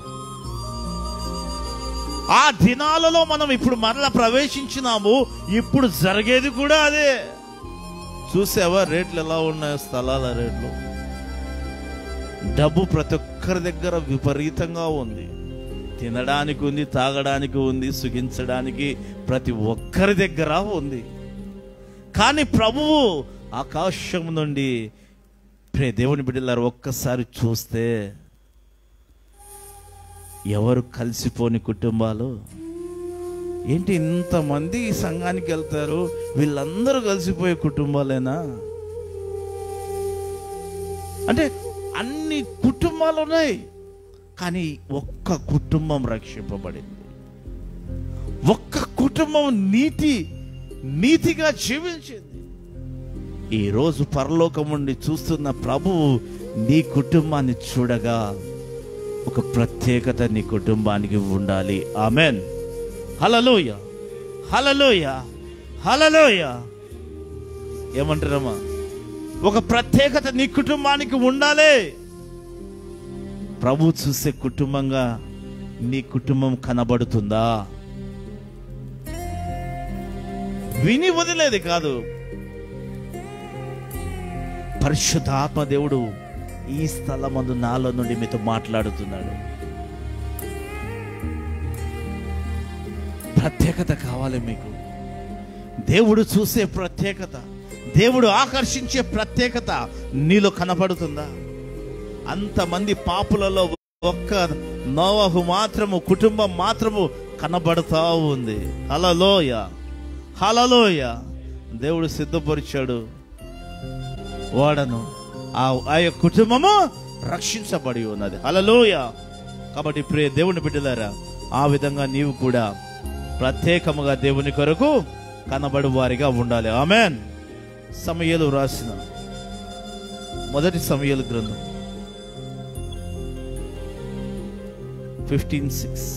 ఆ దినాలలో మనం ఇప్పుడు మరలా ప్రవేశించినాము ఇప్పుడు జరిగేది కూడా అదే చూసావా రేట్లు ఎలా ఉన్నాయో స్థలాల రేట్లు డబ్బు ప్రతి ఒక్కరి దగ్గర విపరీతంగా ఉంది తినడానికి ఉంది తాగడానికి ఉంది సుఖించడానికి ప్రతి ఒక్కరి దగ్గర ఉంది కానీ ప్రభువు ఆకాశం నుండి ప్రే దేవుని బిడ్డలారు ఒక్కసారి చూస్తే ఎవరు కలిసిపోని కుటుంబాలు ఏంటి ఇంతమంది ఈ సంఘానికి వెళ్తారు వీళ్ళందరూ కలిసిపోయే కుటుంబాలేనా అంటే అన్ని కుటుంబాలు ఉన్నాయి కానీ ఒక్క కుటుంబం రక్షింపబడింది ఒక్క కుటుంబం నీతి నీతిగా జీవించింది ఈ రోజు పరలోకం నుండి చూస్తున్న ప్రభువు నీ కుటుంబాన్ని చూడగా ఒక ప్రత్యేకత నీ కుటుంబానికి ఉండాలి ఆమెన్ హలలోయ హలలోయ హలలోయ ఏమంటారమ్మా ఒక ప్రత్యేకత నీ కుటుంబానికి ఉండాలి ప్రభు చూసే కుటుంబంగా నీ కుటుంబం కనబడుతుందా విని వదిలేది కాదు పరిశుద్ధాత్మ దేవుడు ఈ స్థలమందు నాలో నుండి మీతో మాట్లాడుతున్నాడు ప్రత్యేకత కావాలి మీకు దేవుడు చూసే ప్రత్యేకత దేవుడు ఆకర్షించే ప్రత్యేకత నీలో కనపడుతుందా అంతమంది పాపులలో ఒక్క నోవహు మాత్రము కుటుంబం మాత్రము కనబడుతా ఉంది హలలోయ హలలోయ దేవుడు సిద్ధపరిచాడు వాడను ఆ ఆ యొక్క కుటుంబము రక్షించబడి ఉన్నది హలలోయ కాబట్టి ప్రియ దేవుని బిడ్డలారా ఆ విధంగా నీవు కూడా ప్రత్యేకముగా దేవుని కొరకు కనబడు వారిగా ఉండాలి ఆమెన్ సమయలు రాసిన మొదటి సమయలు గ్రంథం ఫిఫ్టీన్ సిక్స్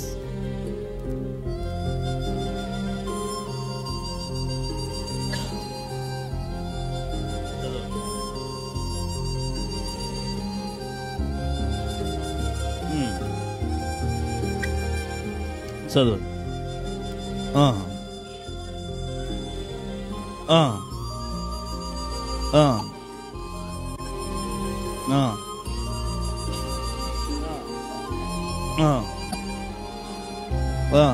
చదువు ఆ. ఆ. ఆ. ఆ. ఆ. ఆ.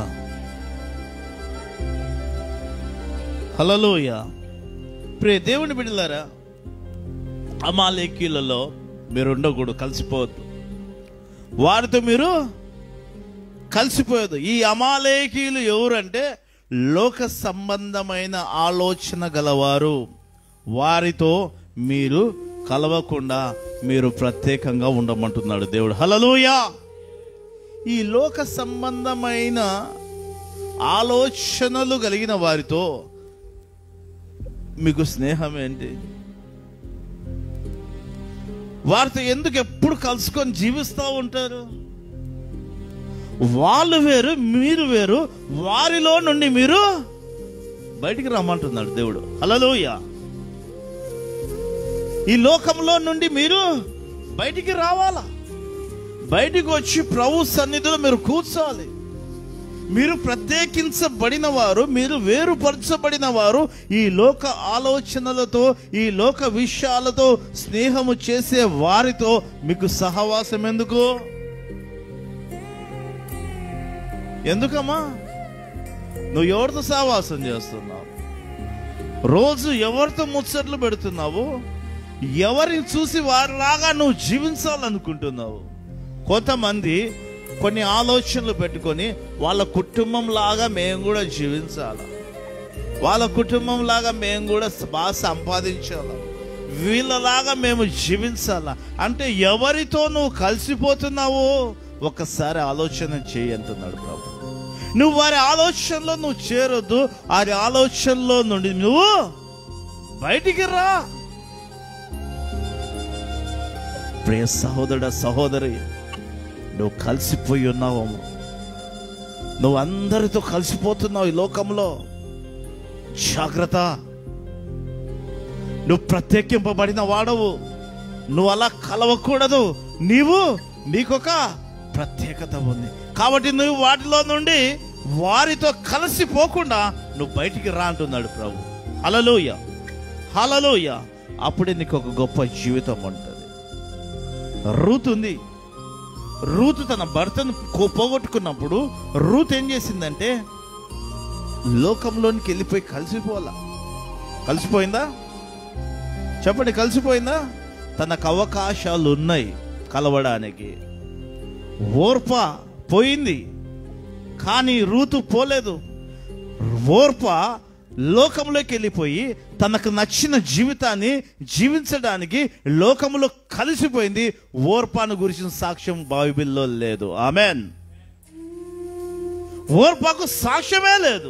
హల్లెలూయా ప్రే దేవుని బిడ్డలారా అమాలేకీలలో మీరు ఉండకూడదు కలిసిపోవద్దు వారితో మీరు కలిసిపోయేది ఈ అమాలేకీలు ఎవరంటే లోక సంబంధమైన ఆలోచన గలవారు వారితో మీరు కలవకుండా మీరు ప్రత్యేకంగా ఉండమంటున్నాడు దేవుడు హలలోయా ఈ లోక సంబంధమైన ఆలోచనలు కలిగిన వారితో మీకు స్నేహం ఏంటి వారితో ఎందుకు ఎప్పుడు కలుసుకొని జీవిస్తూ ఉంటారు వాళ్ళు వేరు మీరు వేరు వారిలో నుండి మీరు బయటికి రమ్మంటున్నాడు దేవుడు హలలోయ ఈ లోకంలో నుండి మీరు బయటికి రావాలా బయటికి వచ్చి ప్రభు సన్నిధిలో మీరు కూర్చోవాలి మీరు ప్రత్యేకించబడిన వారు మీరు వేరుపరచబడిన వారు ఈ లోక ఆలోచనలతో ఈ లోక విషయాలతో స్నేహము చేసే వారితో మీకు సహవాసం ఎందుకు ఎందుకమ్మా నువ్వు ఎవరితో సహవాసం చేస్తున్నావు రోజు ఎవరితో ముచ్చట్లు పెడుతున్నావు ఎవరిని చూసి వారిలాగా నువ్వు జీవించాలనుకుంటున్నావు కొంతమంది కొన్ని ఆలోచనలు పెట్టుకొని వాళ్ళ కుటుంబం లాగా మేము కూడా జీవించాలి వాళ్ళ కుటుంబం లాగా మేము కూడా బాగా సంపాదించాలి వీళ్ళలాగా మేము జీవించాలా అంటే ఎవరితో నువ్వు కలిసిపోతున్నావో ఒకసారి ఆలోచన చేయి అంటున్నాడు ప్రభు నువ్వు వారి ఆలోచనలో నువ్వు చేరొద్దు వారి ఆలోచనలో నుండి నువ్వు బయటికి రా ప్రియ సహోదరుడ సహోదరి నువ్వు కలిసిపోయి ఉన్నావు నువ్వు అందరితో కలిసిపోతున్నావు ఈ లోకంలో జాగ్రత్త నువ్వు ప్రత్యేకింపబడిన వాడవు నువ్వు అలా కలవకూడదు నీవు నీకొక ప్రత్యేకత ఉంది కాబట్టి నువ్వు వాటిలో నుండి వారితో కలిసిపోకుండా నువ్వు బయటికి రా అంటున్నాడు ప్రభు హలలోయ హలలోయ అప్పుడే నీకు ఒక గొప్ప జీవితం ఉంటుంది రూత్ ఉంది రూత్ తన భర్తను కో- పోగొట్టుకున్నప్పుడు రూత్ ఏం చేసిందంటే లోకంలోనికి వెళ్ళిపోయి కలిసిపోవాలా కలిసిపోయిందా చెప్పండి కలిసిపోయిందా తనకు అవకాశాలు ఉన్నాయి కలవడానికి ఓర్ప పోయింది కానీ రూతు పోలేదు ఓర్ప లోకంలోకి వెళ్ళిపోయి తనకు నచ్చిన జీవితాన్ని జీవించడానికి లోకంలో కలిసిపోయింది ఓర్పాను గురించిన సాక్ష్యం బైబిల్లో లేదు ఆమెన్ ఓర్పాకు సాక్ష్యమే లేదు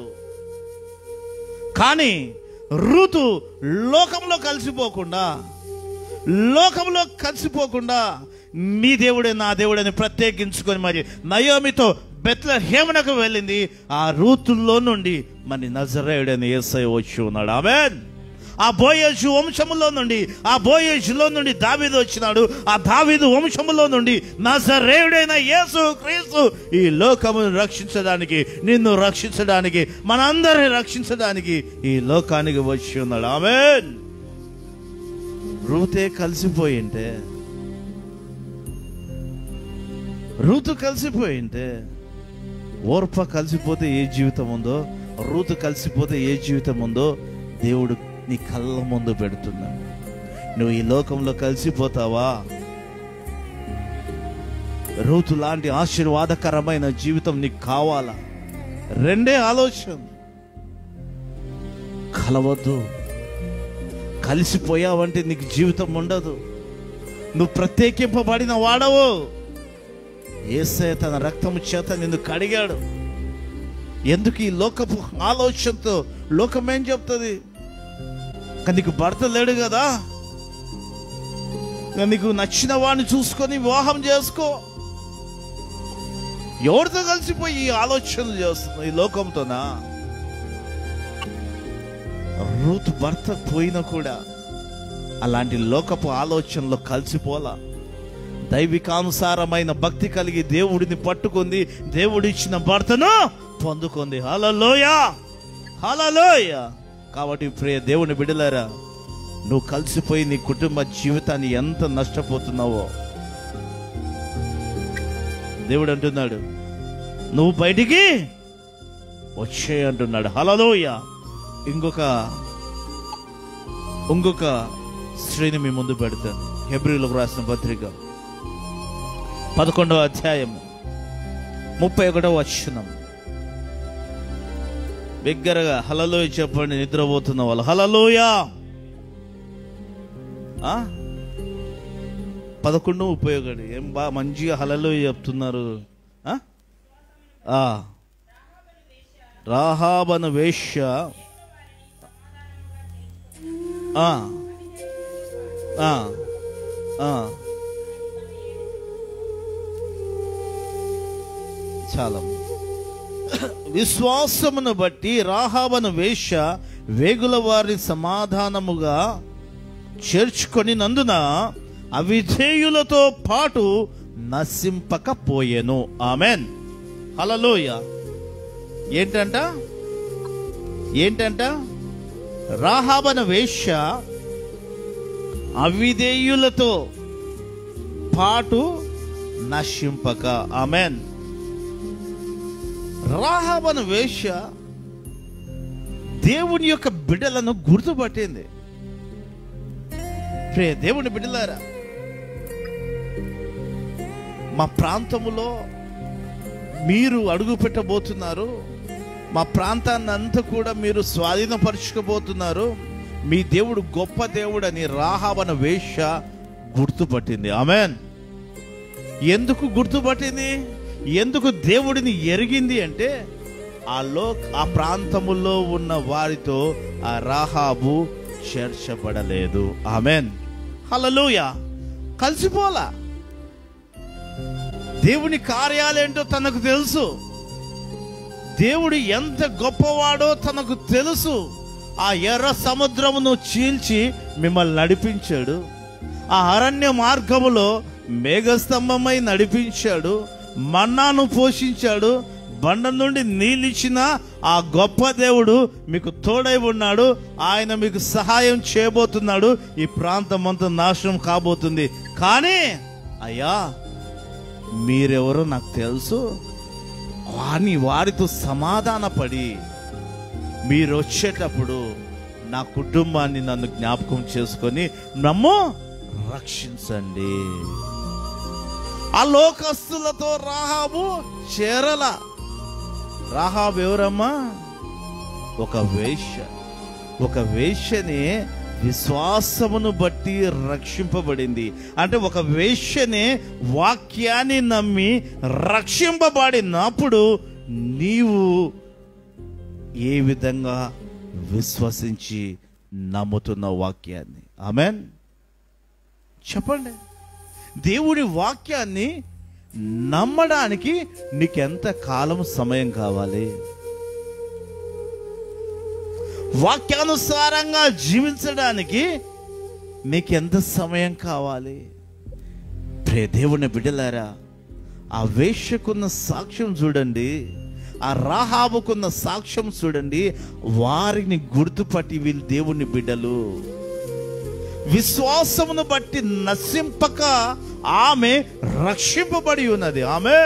కానీ ఋతు లోకంలో కలిసిపోకుండా లోకంలో కలిసిపోకుండా మీ దేవుడే నా దేవుడని ప్రత్యేకించుకొని మరి నయోమితో బెత్ల హేమనకు వెళ్ళింది ఆ రూతుల్లో నుండి మరి నజరేయుడని ఏసై వచ్చి ఉన్నాడు ఆమెన్ ఆ బోయేజు వంశములో నుండి ఆ బోయేజులో నుండి దావీదు వచ్చినాడు ఆ దావీదు వంశములో నుండి నజరేయుడైన యేసు క్రీస్తు ఈ లోకమును రక్షించడానికి నిన్ను రక్షించడానికి మనందరిని రక్షించడానికి ఈ లోకానికి వచ్చి ఉన్నాడు ఆమెన్ రూతే కలిసిపోయింటే రూతు కలిసిపోయింటే ఓర్ప కలిసిపోతే ఏ జీవితం ఉందో రూతు కలిసిపోతే ఏ జీవితం ఉందో దేవుడు నీ కళ్ళ ముందు పెడుతున్నాడు నువ్వు ఈ లోకంలో కలిసిపోతావా రూతు లాంటి ఆశీర్వాదకరమైన జీవితం నీకు కావాలా రెండే ఆలోచన కలవద్దు కలిసిపోయావంటే నీకు జీవితం ఉండదు నువ్వు ప్రత్యేకింపబడిన వాడవు ఏసే తన రక్తము చేత నిన్ను కడిగాడు ఎందుకు ఈ లోకపు ఆలోచనతో లోకం ఏం చెప్తుంది కానీ నీకు భర్త లేడు కదా ఇంకా నీకు నచ్చిన వాడిని చూసుకొని వివాహం చేసుకో ఎవరితో కలిసిపోయి ఈ ఆలోచనలు చేస్తున్నావు ఈ లోకంతోనా రూత్ భర్త పోయినా కూడా అలాంటి లోకపు ఆలోచనలో కలిసిపోలా దైవికానుసారమైన భక్తి కలిగి దేవుడిని పట్టుకుంది దేవుడిచ్చిన భర్తను పొందుకుంది హలలోయ హలలోయ కాబట్టి ప్రియ దేవుని బిడలారా నువ్వు కలిసిపోయి నీ కుటుంబ జీవితాన్ని ఎంత నష్టపోతున్నావో దేవుడు అంటున్నాడు నువ్వు బయటికి వచ్చే అంటున్నాడు హలలోయ ఇంకొక ఇంకొక శ్రేణి మీ ముందు పెడతాను హెబ్రిలకు రాసిన పత్రిక పదకొండవ అధ్యాయము ముప్పై ఒకటవ వచనం బిగ్గరగా హలలోయ చెప్పండి నిద్రపోతున్న వాళ్ళు హలలోయ ఆ? పదకొండు ముప్పై ఒకటి ఏం బాగా మంచిగా హలలోయ చెప్తున్నారు ఆ? ఆ. రాహాబను వేశ్య ఆ. ఆ. ఆ. చాలా విశ్వాసమును బట్టి రాహాబను వేష వేగుల వారి సమాధానముగా చేర్చుకొని నందున అవిధేయులతో పాటు నశింపకపోయెను ఆమెన్ హలలోయ ఏంటంట ఏంటంట రాహాబన వేష అవిధేయులతో పాటు నశింపక ఆమెన్ రాహాబను వేష దేవుని యొక్క బిడ్డలను గుర్తుపట్టింది ప్రియ దేవుని బిడ్డలారా మా ప్రాంతములో మీరు అడుగు పెట్టబోతున్నారు మా ప్రాంతాన్ని అంతా కూడా మీరు స్వాధీనపరచుకోబోతున్నారు మీ దేవుడు గొప్ప దేవుడు అని రాహావన వేష గుర్తుపట్టింది ఆమెన్ ఎందుకు గుర్తుపట్టింది ఎందుకు దేవుడిని ఎరిగింది అంటే ఆ లో ఆ ప్రాంతములో ఉన్న వారితో ఆ రాహాబు చేర్చబడలేదు ఆమెన్ హలలుయ కలిసిపోలా దేవుని కార్యాలేంటో తనకు తెలుసు దేవుడు ఎంత గొప్పవాడో తనకు తెలుసు ఆ ఎర్ర సముద్రమును చీల్చి మిమ్మల్ని నడిపించాడు ఆ అరణ్య మార్గములో మేఘస్తంభమై నడిపించాడు మన్నాను పోషించాడు బండ నుండి నీళ్ళిచ్చిన ఆ గొప్ప దేవుడు మీకు తోడై ఉన్నాడు ఆయన మీకు సహాయం చేయబోతున్నాడు ఈ ప్రాంతం అంతా నాశనం కాబోతుంది కానీ అయ్యా మీరెవరో నాకు తెలుసు వారిని వారితో సమాధానపడి మీరు వచ్చేటప్పుడు నా కుటుంబాన్ని నన్ను జ్ఞాపకం చేసుకొని నమ్ము రక్షించండి ఆ లోకస్తులతో రాహాబు చేరల రాహాబు ఎవరమ్మా ఒక వేశ్య ఒక వేశ్యని విశ్వాసమును బట్టి రక్షింపబడింది అంటే ఒక వేశ్యని వాక్యాన్ని నమ్మి రక్షింపబడినప్పుడు నీవు ఏ విధంగా విశ్వసించి నమ్ముతున్న వాక్యాన్ని ఆమెన్ చెప్పండి దేవుడి వాక్యాన్ని నమ్మడానికి నీకెంత కాలం సమయం కావాలి వాక్యానుసారంగా జీవించడానికి నీకెంత సమయం కావాలి ప్రే దేవుని బిడ్డలారా ఆ వేష్యకున్న సాక్ష్యం చూడండి ఆ రాహాబుకున్న సాక్ష్యం చూడండి వారిని గుర్తుపట్టి వీళ్ళు దేవుని బిడ్డలు విశ్వాసమును బట్టి నశింపక ఆమె రక్షింపబడి ఉన్నది ఆమె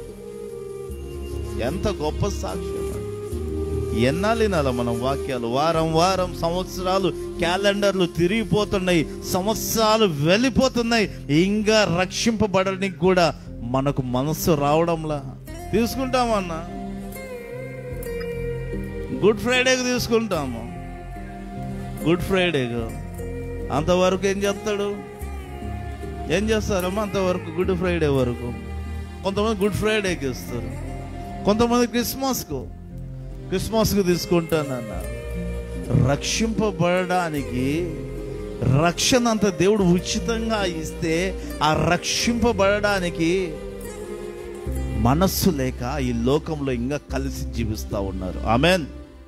ఎంత గొప్ప సాక్ష్యం ఎన్నాళ్ళు వినాల మనం వాక్యాలు వారం వారం సంవత్సరాలు క్యాలెండర్లు తిరిగిపోతున్నాయి సంవత్సరాలు వెళ్ళిపోతున్నాయి ఇంకా రక్షింపబడడానికి కూడా మనకు మనస్సు రావడంలా తీసుకుంటామన్నా గుడ్ ఫ్రైడేకి తీసుకుంటాము గుడ్ ఫ్రైడేకు అంతవరకు ఏం చేస్తాడు ఏం చేస్తారమ్మా అంతవరకు గుడ్ ఫ్రైడే వరకు కొంతమంది గుడ్ ఫ్రైడేకి ఇస్తారు కొంతమంది క్రిస్మస్కు క్రిస్మస్కు తీసుకుంటానన్న రక్షింపబడడానికి రక్షణ అంత దేవుడు ఉచితంగా ఇస్తే ఆ రక్షింపబడడానికి మనస్సు లేక ఈ లోకంలో ఇంకా కలిసి జీవిస్తా ఉన్నారు ఆమెన్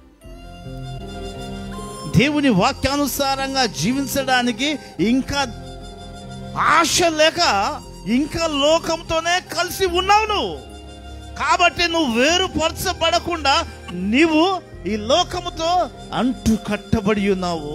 దేవుని వాక్యానుసారంగా జీవించడానికి ఇంకా ఆశ లేక ఇంకా లోకంతోనే కలిసి ఉన్నావు నువ్వు కాబట్టి నువ్వు వేరుపరచబడకుండా నీవు ఈ లోకముతో అంటు కట్టబడి ఉన్నావు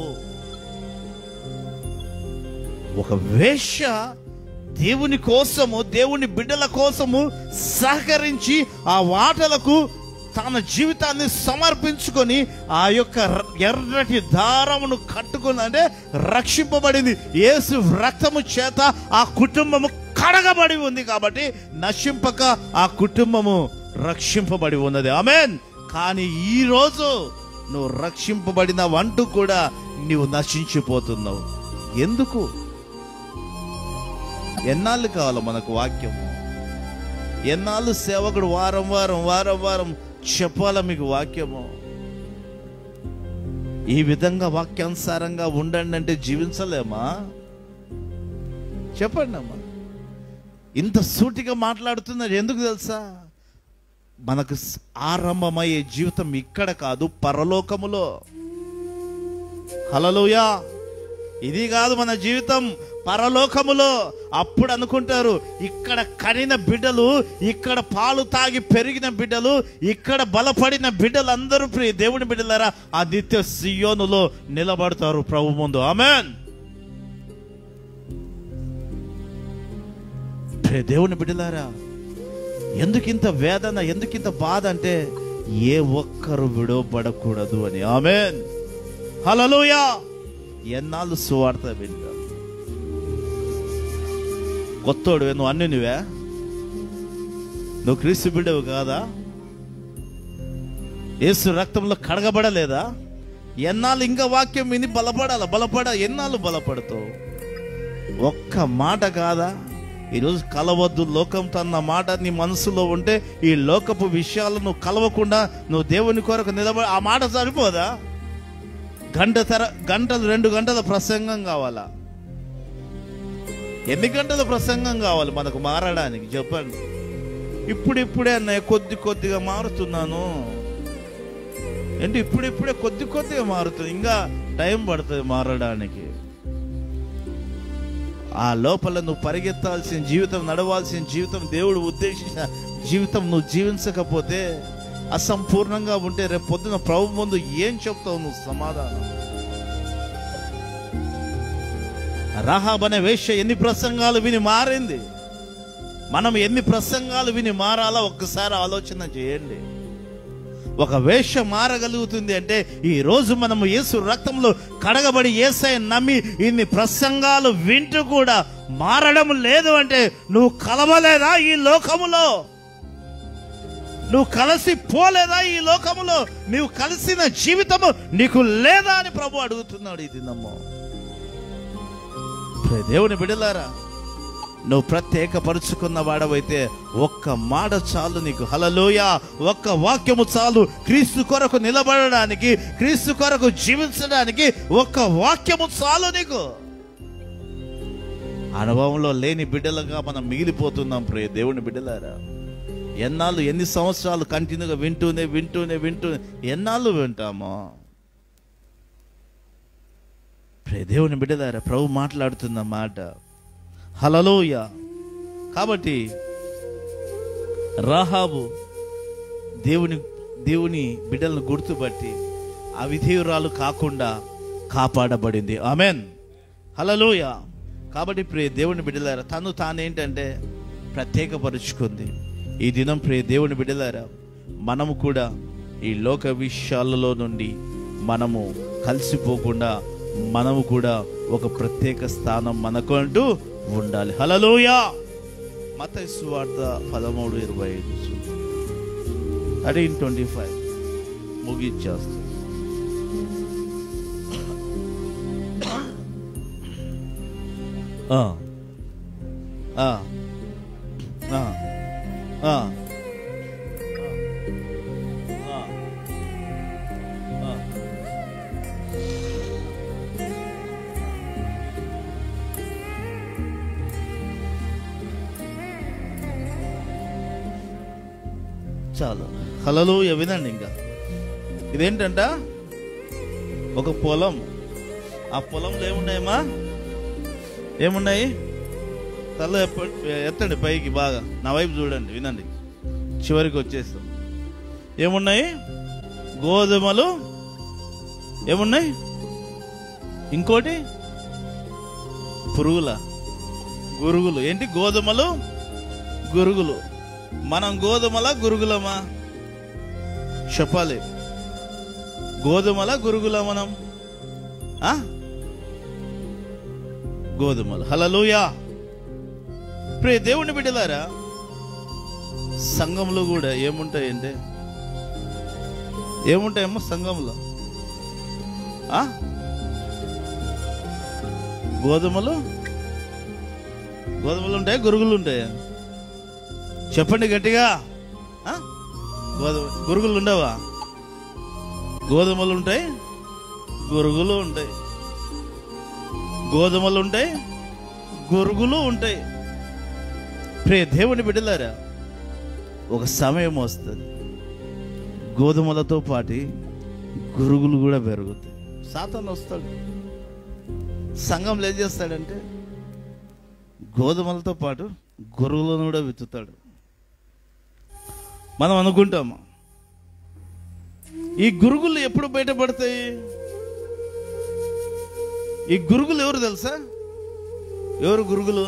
ఒక వేశ్య దేవుని కోసము దేవుని బిడ్డల కోసము సహకరించి ఆ వాటలకు తన జీవితాన్ని సమర్పించుకొని ఆ యొక్క ఎర్రటి దారమును కట్టుకుని అంటే రక్షింపబడింది యేసు రక్తము చేత ఆ కుటుంబము కడగబడి ఉంది కాబట్టి నశింపక ఆ కుటుంబము రక్షింపబడి ఉన్నది ఆమెన్ కానీ ఈ రోజు నువ్వు రక్షింపబడిన వంటూ కూడా నీవు నశించిపోతున్నావు ఎందుకు ఎన్నాళ్ళు కావాలి మనకు వాక్యము ఎన్నాళ్ళు సేవకుడు వారం వారం వారం వారం చెప్పాల మీకు వాక్యము ఈ విధంగా వాక్యానుసారంగా ఉండండి అంటే జీవించలేమా చెప్పండి అమ్మా ఇంత సూటిగా మాట్లాడుతున్నారు ఎందుకు తెలుసా మనకు స్- ఆరంభమయ్యే జీవితం ఇక్కడ కాదు పరలోకములో హలలుయా ఇది కాదు మన జీవితం పరలోకములో అప్పుడు అనుకుంటారు ఇక్కడ కనిన బిడ్డలు ఇక్కడ పాలు తాగి పెరిగిన బిడ్డలు ఇక్కడ బలపడిన బిడ్డలు అందరూ ప్రియ దేవుని బిడ్డలారా ఆ నిత్య సియోనులో నిలబడతారు ప్రభు ముందు ఆమెన్ ప్రియ దేవుని బిడ్డలారా ఎందుకింత వేదన ఎందుకింత బాధ అంటే ఏ ఒక్కరు విడవబడకూడదు అని ఆమెన్ హలలుయా ఎన్నాళ్ళు సువార్త వింటాం కొత్తోడువే నువ్వు అన్ని నువ్వే నువ్వు క్రీస్తు బిడ్డవు కాదా యేసు రక్తంలో కడగబడలేదా ఎన్నాళ్ళు ఇంకా వాక్యం విని బలపడాల బలపడ ఎన్నాళ్ళు బలపడతావు ఒక్క మాట కాదా ఈరోజు కలవద్దు లోకంతో అన్న మాట నీ మనసులో ఉంటే ఈ లోకపు విషయాలు నువ్వు కలవకుండా నువ్వు దేవుని కొరకు నిలబడి ఆ మాట సరిపోదా గంట తర గంటలు రెండు గంటల ప్రసంగం కావాలా ఎన్ని గంటల ప్రసంగం కావాలి మనకు మారడానికి చెప్పండి ఇప్పుడిప్పుడే అన్నయ్య కొద్ది కొద్దిగా మారుతున్నాను ఏంటి ఇప్పుడిప్పుడే కొద్ది కొద్దిగా మారుతుంది ఇంకా టైం పడుతుంది మారడానికి ఆ లోపల నువ్వు పరిగెత్తాల్సిన జీవితం నడవాల్సిన జీవితం దేవుడు ఉద్దేశించిన జీవితం నువ్వు జీవించకపోతే అసంపూర్ణంగా ఉంటే రేపు పొద్దున ప్రభు ముందు ఏం చెప్తావు నువ్వు సమాధానం రాహాబ్ అనే వేష్య ఎన్ని ప్రసంగాలు విని మారింది మనం ఎన్ని ప్రసంగాలు విని మారాలా ఒక్కసారి ఆలోచన చేయండి ఒక వేష మారగలుగుతుంది అంటే ఈ రోజు మనము యేసు రక్తంలో కడగబడి ఏసై నమ్మి ఇన్ని ప్రసంగాలు వింటూ కూడా మారడం లేదు అంటే నువ్వు కలవలేదా ఈ లోకములో నువ్వు కలిసి పోలేదా ఈ లోకములో నువ్వు కలిసిన జీవితము నీకు లేదా అని ప్రభు అడుగుతున్నాడు ఇది నమ్మో దేవుని బిడలారా నువ్వు ప్రత్యేకపరుచుకున్న వాడవైతే ఒక్క మాట చాలు నీకు హలలోయ ఒక్క వాక్యము చాలు క్రీస్తు కొరకు నిలబడడానికి క్రీస్తు కొరకు జీవించడానికి ఒక్క వాక్యము చాలు నీకు అనుభవంలో లేని బిడ్డలుగా మనం మిగిలిపోతున్నాం ప్రియ దేవుని బిడ్డలారా ఎన్నాళ్ళు ఎన్ని సంవత్సరాలు కంటిన్యూగా వింటూనే వింటూనే వింటూనే ఎన్నాళ్ళు వింటామో ప్రియ దేవుని బిడ్డలారా ప్రభు మాట్లాడుతున్న మాట హలలోయ కాబట్టి రాహాబు దేవుని దేవుని బిడ్డలను గుర్తుపట్టి అవిధేయురాలు కాకుండా కాపాడబడింది ఆమెన్ హలలోయ కాబట్టి ప్రియ దేవుని బిడ్డలారా తను తానేంటంటే ప్రత్యేకపరుచుకుంది ఈ దినం ప్రియ దేవుని బిడ్డలారా మనము కూడా ఈ లోక విషయాలలో నుండి మనము కలిసిపోకుండా మనము కూడా ఒక ప్రత్యేక స్థానం మనకు అంటూ ఉండాలి హలలోయ మత వార్త పదమూడు ఇరవై ఐదు థర్టీన్ ట్వంటీ ఫైవ్ ముగిచ్చేస్తాం ఆ. ఆ. ఆ. ఆ. ఆ. ఆ. చాలు హలలు వినండి ఇంకా ఇదేంటంట ఒక పొలం ఆ పొలంలో ఏమున్నాయమ్మా ఏమున్నాయి తల ఎప్ప- ఎత్తండి పైకి బాగా నా వైపు చూడండి వినండి చివరికి వచ్చేస్తాం ఏమున్నాయి గోధుమలు ఏమున్నాయి ఇంకోటి పురుగుల గురుగులు ఏంటి గోధుమలు గురుగులు మనం గోధుమల గురుగులమా చెప్పాలి గోధుమల గురుగుల మనం ఆ? గోధుమలు హలలుయా ప్రియ దేవుని బిడ్డలారా సంఘంలో కూడా ఏముంటాయంటే ఏముంటాయమ్మో సంఘంలో ఆ? గోధుమలు గోధుమలు ఉంటాయి గురుగులు ఉంటాయా చెప్పండి గట్టిగా ఆ? గోధుమ గురుగులు ఉండవా గోధుమలు ఉంటాయి గురుగులు ఉంటాయి గోధుమలు ఉంటాయి గురుగులు ఉంటాయి ప్రియ దేవుని బిడ్డలారా ఒక సమయం వస్తుంది గోధుమలతో పాటి గురుగులు కూడా పెరుగుతాయి సాతాను వస్తాడు సంఘంలో ఏం చేస్తాడంటే గోధుమలతో పాటు గురుగులను కూడా విత్తుతాడు మనం అనుకుంటాము ఈ గురుగులు ఎప్పుడు బయటపడతాయి ఈ గురుగులు ఎవరు తెలుసా ఎవరు గురుగులు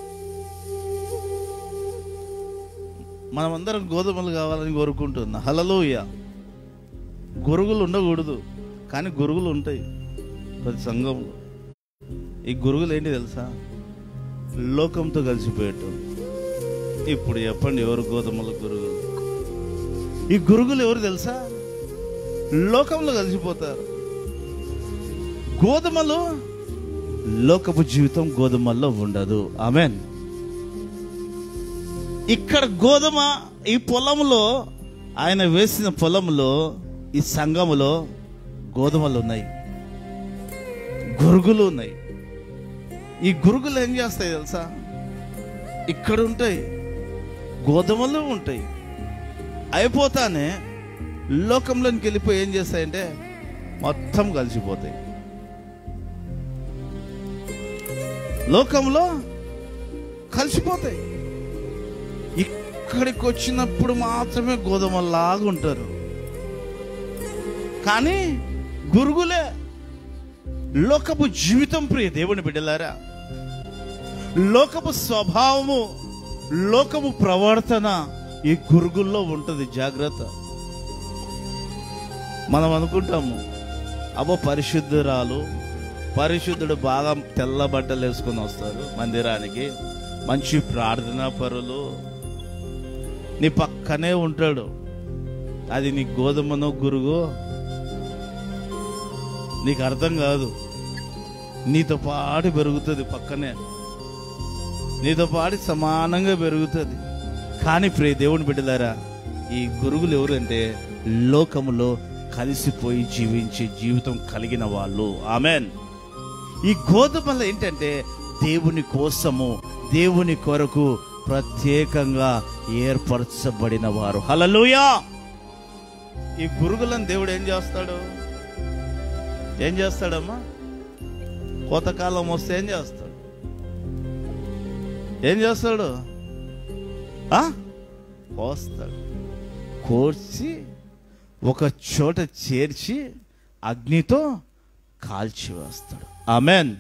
మనమందరం గోధుమలు కావాలని కోరుకుంటున్నా హలలోయ గురుగులు ఉండకూడదు కానీ గురుగులు ఉంటాయి ప్రతి సంఘంలో ఈ గురుగులు ఏంటి తెలుసా లోకంతో కలిసిపోయేటం ఇప్పుడు చెప్పండి ఎవరు గోధుమల గురుగులు ఈ గురుగులు ఎవరు తెలుసా లోకంలో కలిసిపోతారు గోధుమలు లోకపు జీవితం గోధుమల్లో ఉండదు ఆమెన్ ఇక్కడ గోధుమ ఈ పొలంలో ఆయన వేసిన పొలంలో ఈ సంఘములో గోధుమలు ఉన్నాయి గురుగులు ఉన్నాయి ఈ గురుగులు ఏం చేస్తాయి తెలుసా ఇక్కడ ఉంటాయి గోధుమలు ఉంటాయి అయిపోతానే లోకంలోనికి వెళ్ళిపోయి ఏం చేస్తాయంటే మొత్తం కలిసిపోతాయి లోకంలో కలిసిపోతాయి ఇక్కడికి వచ్చినప్పుడు మాత్రమే గోధుమలాగా ఉంటారు కానీ గురుగులే లోకపు జీవితం ప్రియ దేవుని బిడ్డలారా లోకపు స్వభావము లోకపు ప్రవర్తన ఈ గురుగుల్లో ఉంటుంది జాగ్రత్త మనం అనుకుంటాము అబ్బో పరిశుద్ధురాలు పరిశుద్ధుడు బాగా తెల్ల బట్టలు వేసుకొని వస్తారు మందిరానికి మంచి ప్రార్థనా పరులు నీ పక్కనే ఉంటాడు అది నీ గోధుమనో గురుగు నీకు అర్థం కాదు నీతో పాటు పెరుగుతుంది పక్కనే నీతో పాటు సమానంగా పెరుగుతుంది కానీ ప్రియ దేవుని బిడ్డలారా ఈ గురుగులు ఎవరంటే లోకములో కలిసిపోయి జీవించే జీవితం కలిగిన వాళ్ళు ఆమెన్ ఈ గోధుమలు ఏంటంటే దేవుని కోసము దేవుని కొరకు ప్రత్యేకంగా ఏర్పరచబడిన వారు హలలుయా ఈ గురుగులను దేవుడు ఏం చేస్తాడు ఏం చేస్తాడమ్మా కోతకాలం వస్తే ఏం చేస్తాడు ఏం చేస్తాడు ఆ? కోస్తాడు కోర్చి ఒక చోట చేర్చి అగ్నితో కాల్చి వేస్తాడు ఆమెన్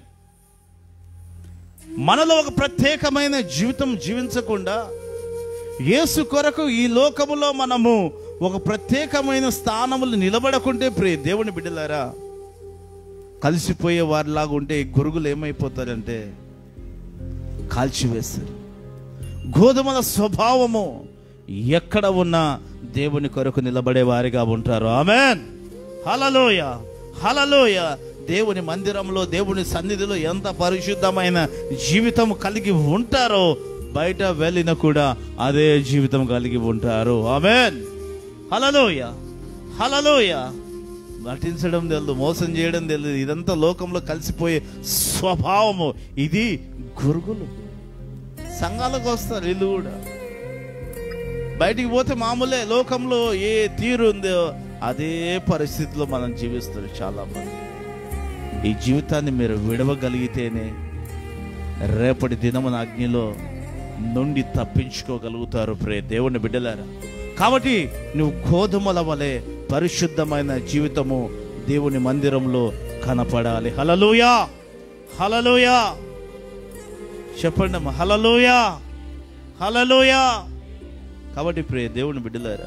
మనలో ఒక ప్రత్యేకమైన జీవితం జీవించకుండా యేసు కొరకు ఈ లోకములో మనము ఒక ప్రత్యేకమైన స్థానములు నిలబడకుంటే ప్రియ దేవుని బిడ్డలారా కలిసిపోయే వారిలాగా ఉంటే ఈ గురుగులు ఏమైపోతారంటే కాల్చివేస్తారు గోధుమల స్వభావము ఎక్కడ ఉన్నా దేవుని కొరకు నిలబడే వారిగా ఉంటారు ఆమెన్ హలలోయ హలలోయ దేవుని మందిరంలో దేవుని సన్నిధిలో ఎంత పరిశుద్ధమైన జీవితం కలిగి ఉంటారో బయట వెళ్ళిన కూడా అదే జీవితం కలిగి ఉంటారు ఆమెన్ హలలోయ హలలోయ నటించడం తెలియదు మోసం చేయడం తెలియదు ఇదంతా లోకంలో కలిసిపోయే స్వభావము ఇది గురుగులు సంఘాలకు వస్తారు వీళ్ళు కూడా బయటికి పోతే మామూలే లోకంలో ఏ తీరు ఉందో అదే పరిస్థితిలో మనం జీవిస్తారు చాలా మంది ఈ జీవితాన్ని మీరు విడవగలిగితేనే రేపటి దినమున అగ్నిలో నుండి తప్పించుకోగలుగుతారు ప్రే దేవుని బిడ్డలారా కాబట్టి నువ్వు గోధుమల వలె పరిశుద్ధమైన జీవితము దేవుని మందిరంలో కనపడాలి హలలుయా హలలుయా చెప్పండి అమ్మా హలలుయా హలలుయా కాబట్టి ప్రియ దేవుని బిడ్డలారా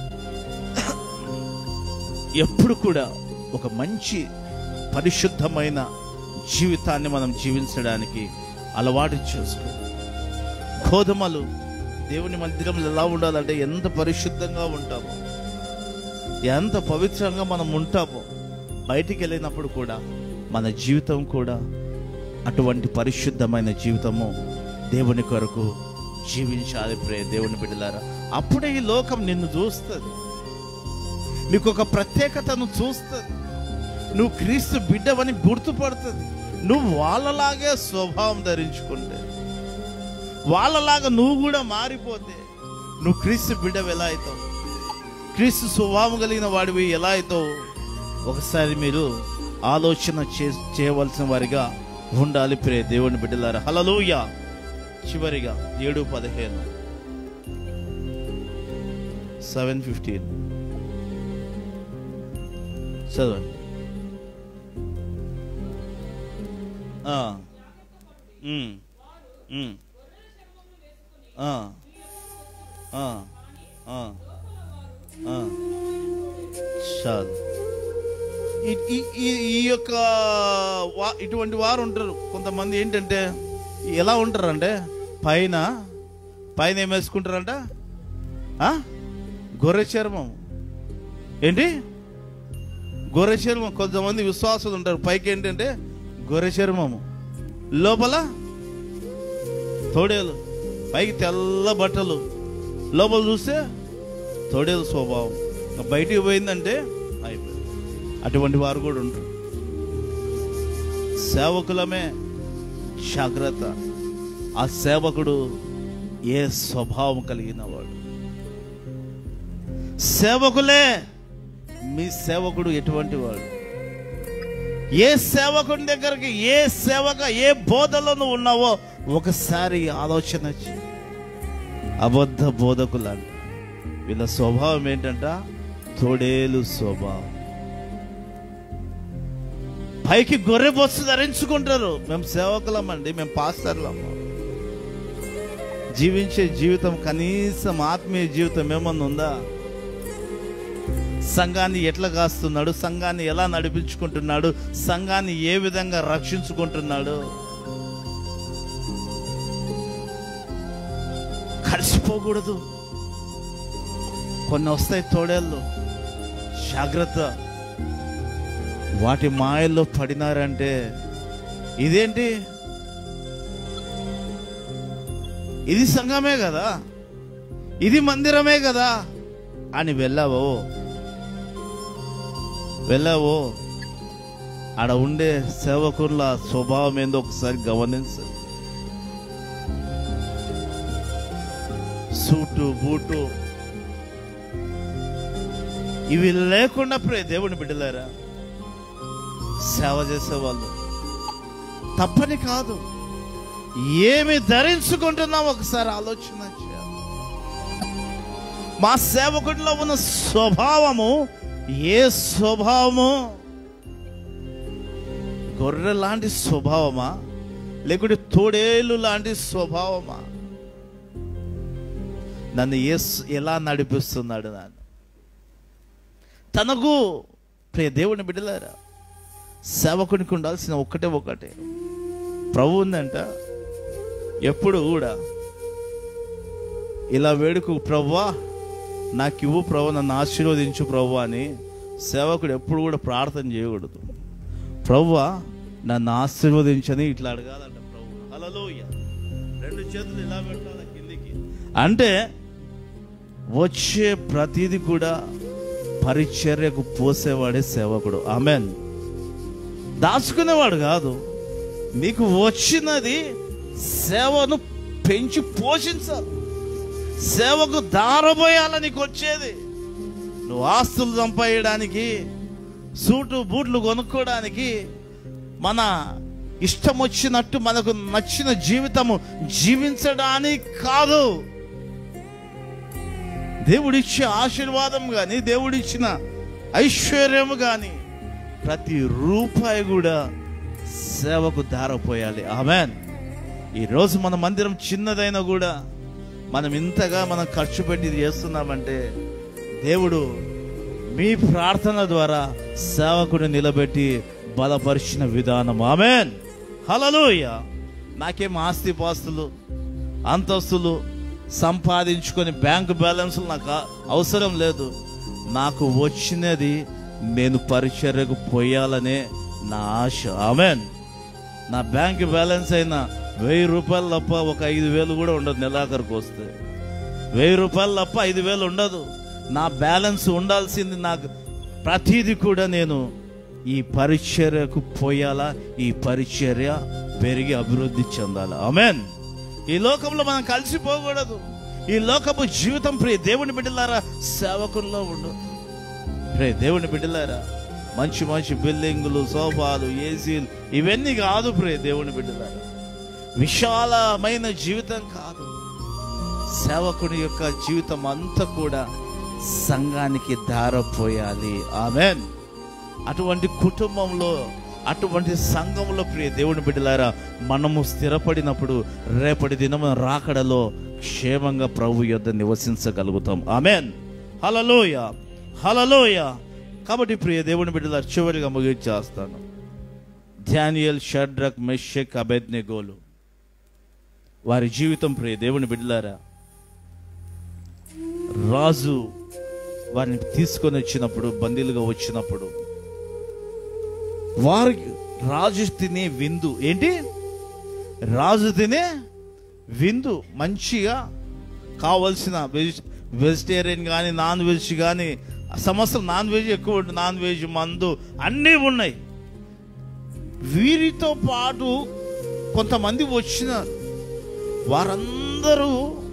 ఎప్పుడు కూడా ఒక మంచి పరిశుద్ధమైన జీవితాన్ని మనం జీవించడానికి అలవాటు చేసుకో గోధుమలు దేవుని మందిరంలో ఎలా ఉండాలంటే ఎంత పరిశుద్ధంగా ఉంటామో ఎంత పవిత్రంగా మనం ఉంటామో బయటికి వెళ్ళినప్పుడు కూడా మన జీవితం కూడా అటువంటి పరిశుద్ధమైన జీవితము దేవుని కొరకు జీవించాలి ప్రే దేవుని బిడ్డలారా అప్పుడే ఈ లోకం నిన్ను చూస్తుంది నీకు ఒక ప్రత్యేకతను చూస్తుంది నువ్వు క్రీస్తు బిడ్డవని గుర్తుపడుతుంది నువ్వు వాళ్ళలాగే స్వభావం ధరించుకుంటే వాళ్ళలాగా నువ్వు కూడా మారిపోతే నువ్వు క్రీస్తు బిడ్డవి ఎలా అవుతావు క్రీస్తు స్వభావం కలిగిన వాడివి ఎలా అవుతావు ఒకసారి మీరు ఆలోచన చే చేయవలసిన వారిగా ఉండాలి ప్రే దేవుని బిడ్డలారా హలలుయ చివరిగా ఏడు పదిహేను సెవెన్ ఫిఫ్టీన్ చదవండి ఆ. ఉమ్. ఉమ్. ఆ. ఆ. ఆ. ఆ. చాలు ఈ- ఈ- ఈ- ఈ యొక్క వా- ఇటువంటి వారు ఉంటారు కొంతమంది ఏంటంటే ఎలా ఉంటారంటే పైన పైన ఏం వేసుకుంటారంట ఆ? గొర్రె చర్మం ఏంటి గొర్రె చర్మం కొంతమంది విశ్వాసులు ఉంటారు పైకి ఏంటంటే గొర్రె చర్మము లోపల తోడేలు పైకి తెల్ల బట్టలు లోపల చూస్తే తోడేలు స్వభావం ఇంకా బయటికి పోయిందంటే అయిపోయింది అటువంటి వారు కూడా ఉంటారు సేవకులమే జాగ్రత్త ఆ సేవకుడు ఏ స్వభావం కలిగిన వాడు సేవకులే మీ సేవకుడు ఎటువంటి వాడు ఏ సేవకుని దగ్గరికి ఏ సేవక ఏ బోధలో నువ్వు ఉన్నావో ఒకసారి ఆలోచన చెయ్యి. అబద్ధ బోధకులు అంట వీళ్ళ స్వభావం ఏంటంట తోడేలు స్వభావం పైకి గొర్రె బొస్సు ధరించుకుంటారు మేము సేవకులమండి మేము పాస్టర్లమ్మ జీవించే జీవితం కనీసం ఆత్మీయ జీవితం ఏమన్నా ఉందా సంఘాన్ని ఎట్లా కాస్తున్నాడు సంఘాన్ని ఎలా నడిపించుకుంటున్నాడు సంఘాన్ని ఏ విధంగా రక్షించుకుంటున్నాడు కలిసిపోకూడదు కొన్ని వస్తాయి తోడేళ్ళు జాగ్రత్త వాటి మాయల్లో పడినారంటే ఇదేంటి ఇది సంఘమే కదా ఇది మందిరమే కదా అని వెళ్ళావో వెళ్ళావో ఆడ ఉండే సేవకుల స్వభావం ఏందో ఒకసారి గమనించు సూటు బూటు ఇవి లేకుండా ప్రే దేవుని బిడ్డలారా సేవ చేసేవాళ్ళు తప్పని కాదు ఏమి ధరించుకుంటున్నాం ఒకసారి ఆలోచన చేయాలి మా సేవకుడిలో ఉన్న స్వభావము ఏ స్వభావము గొర్రె లాంటి స్వభావమా లేకుంటే తోడేలు లాంటి స్వభావమా నన్ను ఏ ఎలా నడిపిస్తున్నాడు నన్ను తనకు ప్రియ దేవుని బిడ్డలారా సేవకునికి ఉండాల్సిన ఒక్కటే ఒకటే ప్రభు ఉందంట ఎప్పుడు కూడా ఇలా వేడుకు ప్రవ్వా నాకు ఇవ్వు ప్రభు నన్ను ఆశీర్వదించు ప్రభు అని సేవకుడు ఎప్పుడు కూడా ప్రార్థన చేయకూడదు ప్రవ్వా నన్ను ఆశీర్వదించని ఇట్లా అడగాలంట ప్రభు హలలోయ రెండు చేతులు ఇలా పెట్టాలి కిందికి అంటే వచ్చే ప్రతిది కూడా పరిచర్యకు పోసేవాడే సేవకుడు ఆమెన్ దాచుకునేవాడు కాదు నీకు వచ్చినది సేవను పెంచి పోషించాలి సేవకు దారబోయాల నీకు వచ్చేది నువ్వు ఆస్తులు సంపాదడానికి సూటు బూట్లు కొనుక్కోవడానికి మన ఇష్టం వచ్చినట్టు మనకు నచ్చిన జీవితము జీవించడానికి కాదు దేవుడిచ్చే ఆశీర్వాదం కానీ దేవుడిచ్చిన ఐశ్వర్యము కానీ ప్రతి రూపాయి కూడా సేవకు దారపోయాలి ఆమెన్ ఈరోజు మన మందిరం చిన్నదైనా కూడా మనం ఇంతగా మనం ఖర్చు పెట్టి ఇది చేస్తున్నామంటే దేవుడు మీ ప్రార్థన ద్వారా సేవకుడు నిలబెట్టి బలపరిచిన విధానం ఆమెన్ హలలోయ నాకేం ఆస్తి పాస్తులు అంతస్తులు సంపాదించుకొని బ్యాంక్ బ్యాలెన్స్లు నాకు ఆ- అవసరం లేదు నాకు వచ్చినది నేను పరిచర్యకు పోయాలనే నా ఆశ ఆమెన్ నా బ్యాంక్ బ్యాలెన్స్ అయినా వెయ్యి రూపాయలు తప్ప ఒక ఐదు వేలు కూడా ఉండదు నెలాఖరికి వస్తే వెయ్యి రూపాయలు తప్ప ఐదు వేలు ఉండదు నా బ్యాలెన్స్ ఉండాల్సింది నాకు ప్రతిదీ కూడా నేను ఈ పరిచర్యకు పోయాలా ఈ పరిచర్య పెరిగి అభివృద్ధి చెందాలా ఆమెన్ ఈ లోకంలో మనం కలిసిపోకూడదు ఈ లోకపు జీవితం ప్రియ దేవుని బిడ్డలారా సేవకుల్లో ఉండు ప్రే దేవుని బిడ్డలారా మంచి మంచి బిల్డింగులు సోఫాలు ఏసీలు ఇవన్నీ కాదు ప్రే దేవుని బిడ్డలారా విశాలమైన జీవితం కాదు సేవకుని యొక్క జీవితం అంతా కూడా సంఘానికి దారపోయాలి ఆమెన్ అటువంటి కుటుంబంలో అటువంటి సంఘంలో ప్రియ దేవుని బిడ్డలారా మనము స్థిరపడినప్పుడు రేపటి దినము రాకడలో క్షేమంగా ప్రభు యొద్ద నివసించగలుగుతాం ఆమెన్ హలలోయ హలలోయ కాబట్టి ప్రియ దేవుని బిడ్డలారా చివరిగా ముగించేస్తాను ధ్యానియల్ షడ్రక్ మెషక్ అబెద్నెగోలు వారి జీవితం ప్రియ దేవుని బిడ్డలారా రాజు వారిని తీసుకొని వచ్చినప్పుడు బందీలుగా వచ్చినప్పుడు వారికి రాజు తినే విందు ఏంటి రాజు తినే విందు మంచిగా కావలసిన వెజ్ వెజిటేరియన్ కానీ నాన్ వెజ్ కానీ సంవత్సరం నాన్ వెజ్ ఎక్కువ ఉంటుంది నాన్ వెజ్ మందు అన్నీ ఉన్నాయి వీరితో పాటు కొంతమంది వచ్చిన వారందరూ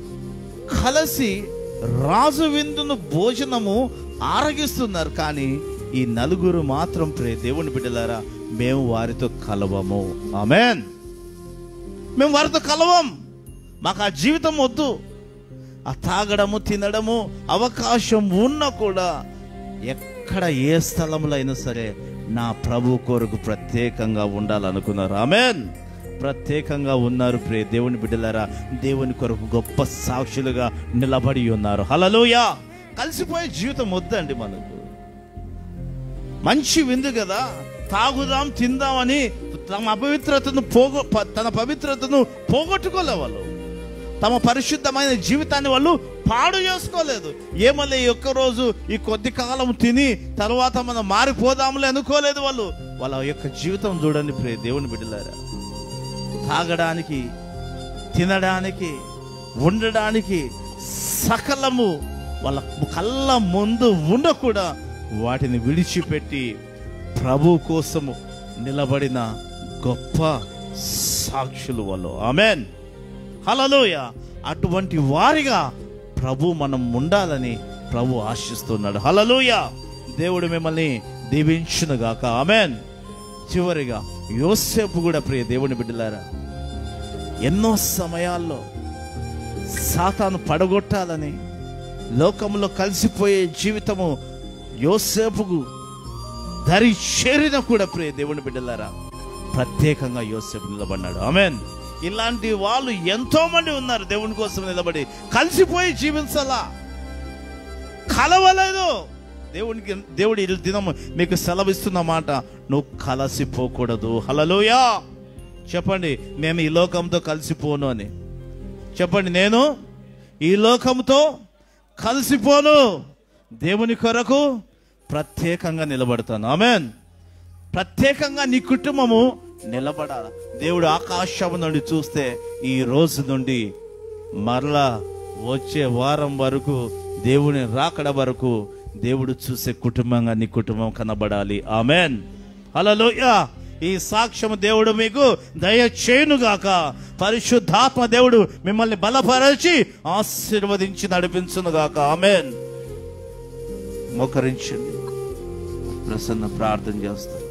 కలిసి రాజు విందును భోజనము ఆరగిస్తున్నారు కానీ ఈ నలుగురు మాత్రం ప్రే దేవుని బిడ్డలారా మేము వారితో కలవము ఆమెన్ మేము వారితో కలవం మాకు ఆ జీవితం వద్దు ఆ తాగడము తినడము అవకాశం ఉన్నా కూడా ఎక్కడ ఏ స్థలంలో అయినా సరే నా ప్రభు కొరకు ప్రత్యేకంగా ఉండాలనుకున్నారు ఆమెన్ ప్రత్యేకంగా ఉన్నారు ప్రే దేవుని బిడ్డలారా దేవుని కొరకు గొప్ప సాక్షులుగా నిలబడి ఉన్నారు హలలోయా కలిసిపోయే జీవితం వద్దండి మనకు మంచి విందు కదా తాగుదాం తిందామని తమ అపవిత్రతను పోగొ ప- తన పవిత్రతను పోగొట్టుకోలే వాళ్ళు తమ పరిశుద్ధమైన జీవితాన్ని వాళ్ళు పాడు చేసుకోలేదు ఏమలే ఈ ఒక్క రోజు ఈ కొద్ది కాలం తిని తర్వాత మనం మారిపోదాంలే అనుకోలేదు వాళ్ళు వాళ్ళ యొక్క జీవితం చూడండి ప్రే దేవుని బిడ్డలారా తాగడానికి తినడానికి ఉండడానికి సకలము వాళ్ళ కళ్ళ ముందు ఉండ కూడా వాటిని విడిచిపెట్టి ప్రభు కోసము నిలబడిన గొప్ప సాక్షులు వాళ్ళు ఆమెన్ హలలోయ అటువంటి వారిగా ప్రభు మనం ఉండాలని ప్రభు ఆశిస్తున్నాడు హలలోయ దేవుడు మిమ్మల్ని దీవించునుగాక ఆమెన్ చివరిగా యోసేపు కూడా ప్రియ దేవుని బిడ్డలారా ఎన్నో సమయాల్లో సాతాను పడగొట్టాలని లోకంలో కలిసిపోయే జీవితము యోసేపుకు దరి చేరిన కూడా ప్రియ దేవుని బిడ్డలారా ప్రత్యేకంగా యోసేపు నిలబడినాడు ఆమెన్ ఇలాంటి వాళ్ళు ఎంతో మంది ఉన్నారు దేవుని కోసం నిలబడి కలిసిపోయి జీవించాలా కలవలేదు దేవునికి దేవుడి ఈ దినం మీకు సెలవిస్తున్న మాట నువ్వు కలసిపోకూడదు హలలోయా చెప్పండి నేను ఈ లోకంతో కలిసిపోను అని చెప్పండి నేను ఈ లోకంతో కలిసిపోను దేవుని కొరకు ప్రత్యేకంగా నిలబడతాను ఆమెన్ ప్రత్యేకంగా నీ కుటుంబము నిలబడాలి దేవుడు ఆకాశం నుండి చూస్తే ఈ రోజు నుండి మరలా వచ్చే వారం వరకు దేవుని రాకడ వరకు దేవుడు చూసే కుటుంబంగా నీ కుటుంబం కనబడాలి ఆమెన్ హల్లెలూయ ఈ సాక్ష్యం దేవుడు మీకు దయచేయునుగాక పరిశుద్ధాత్మ దేవుడు మిమ్మల్ని బలపరచి ఆశీర్వదించి నడిపించునుగాక ఆమెన్ మోకరించండి ప్రసన్న ప్రార్థన చేస్తాం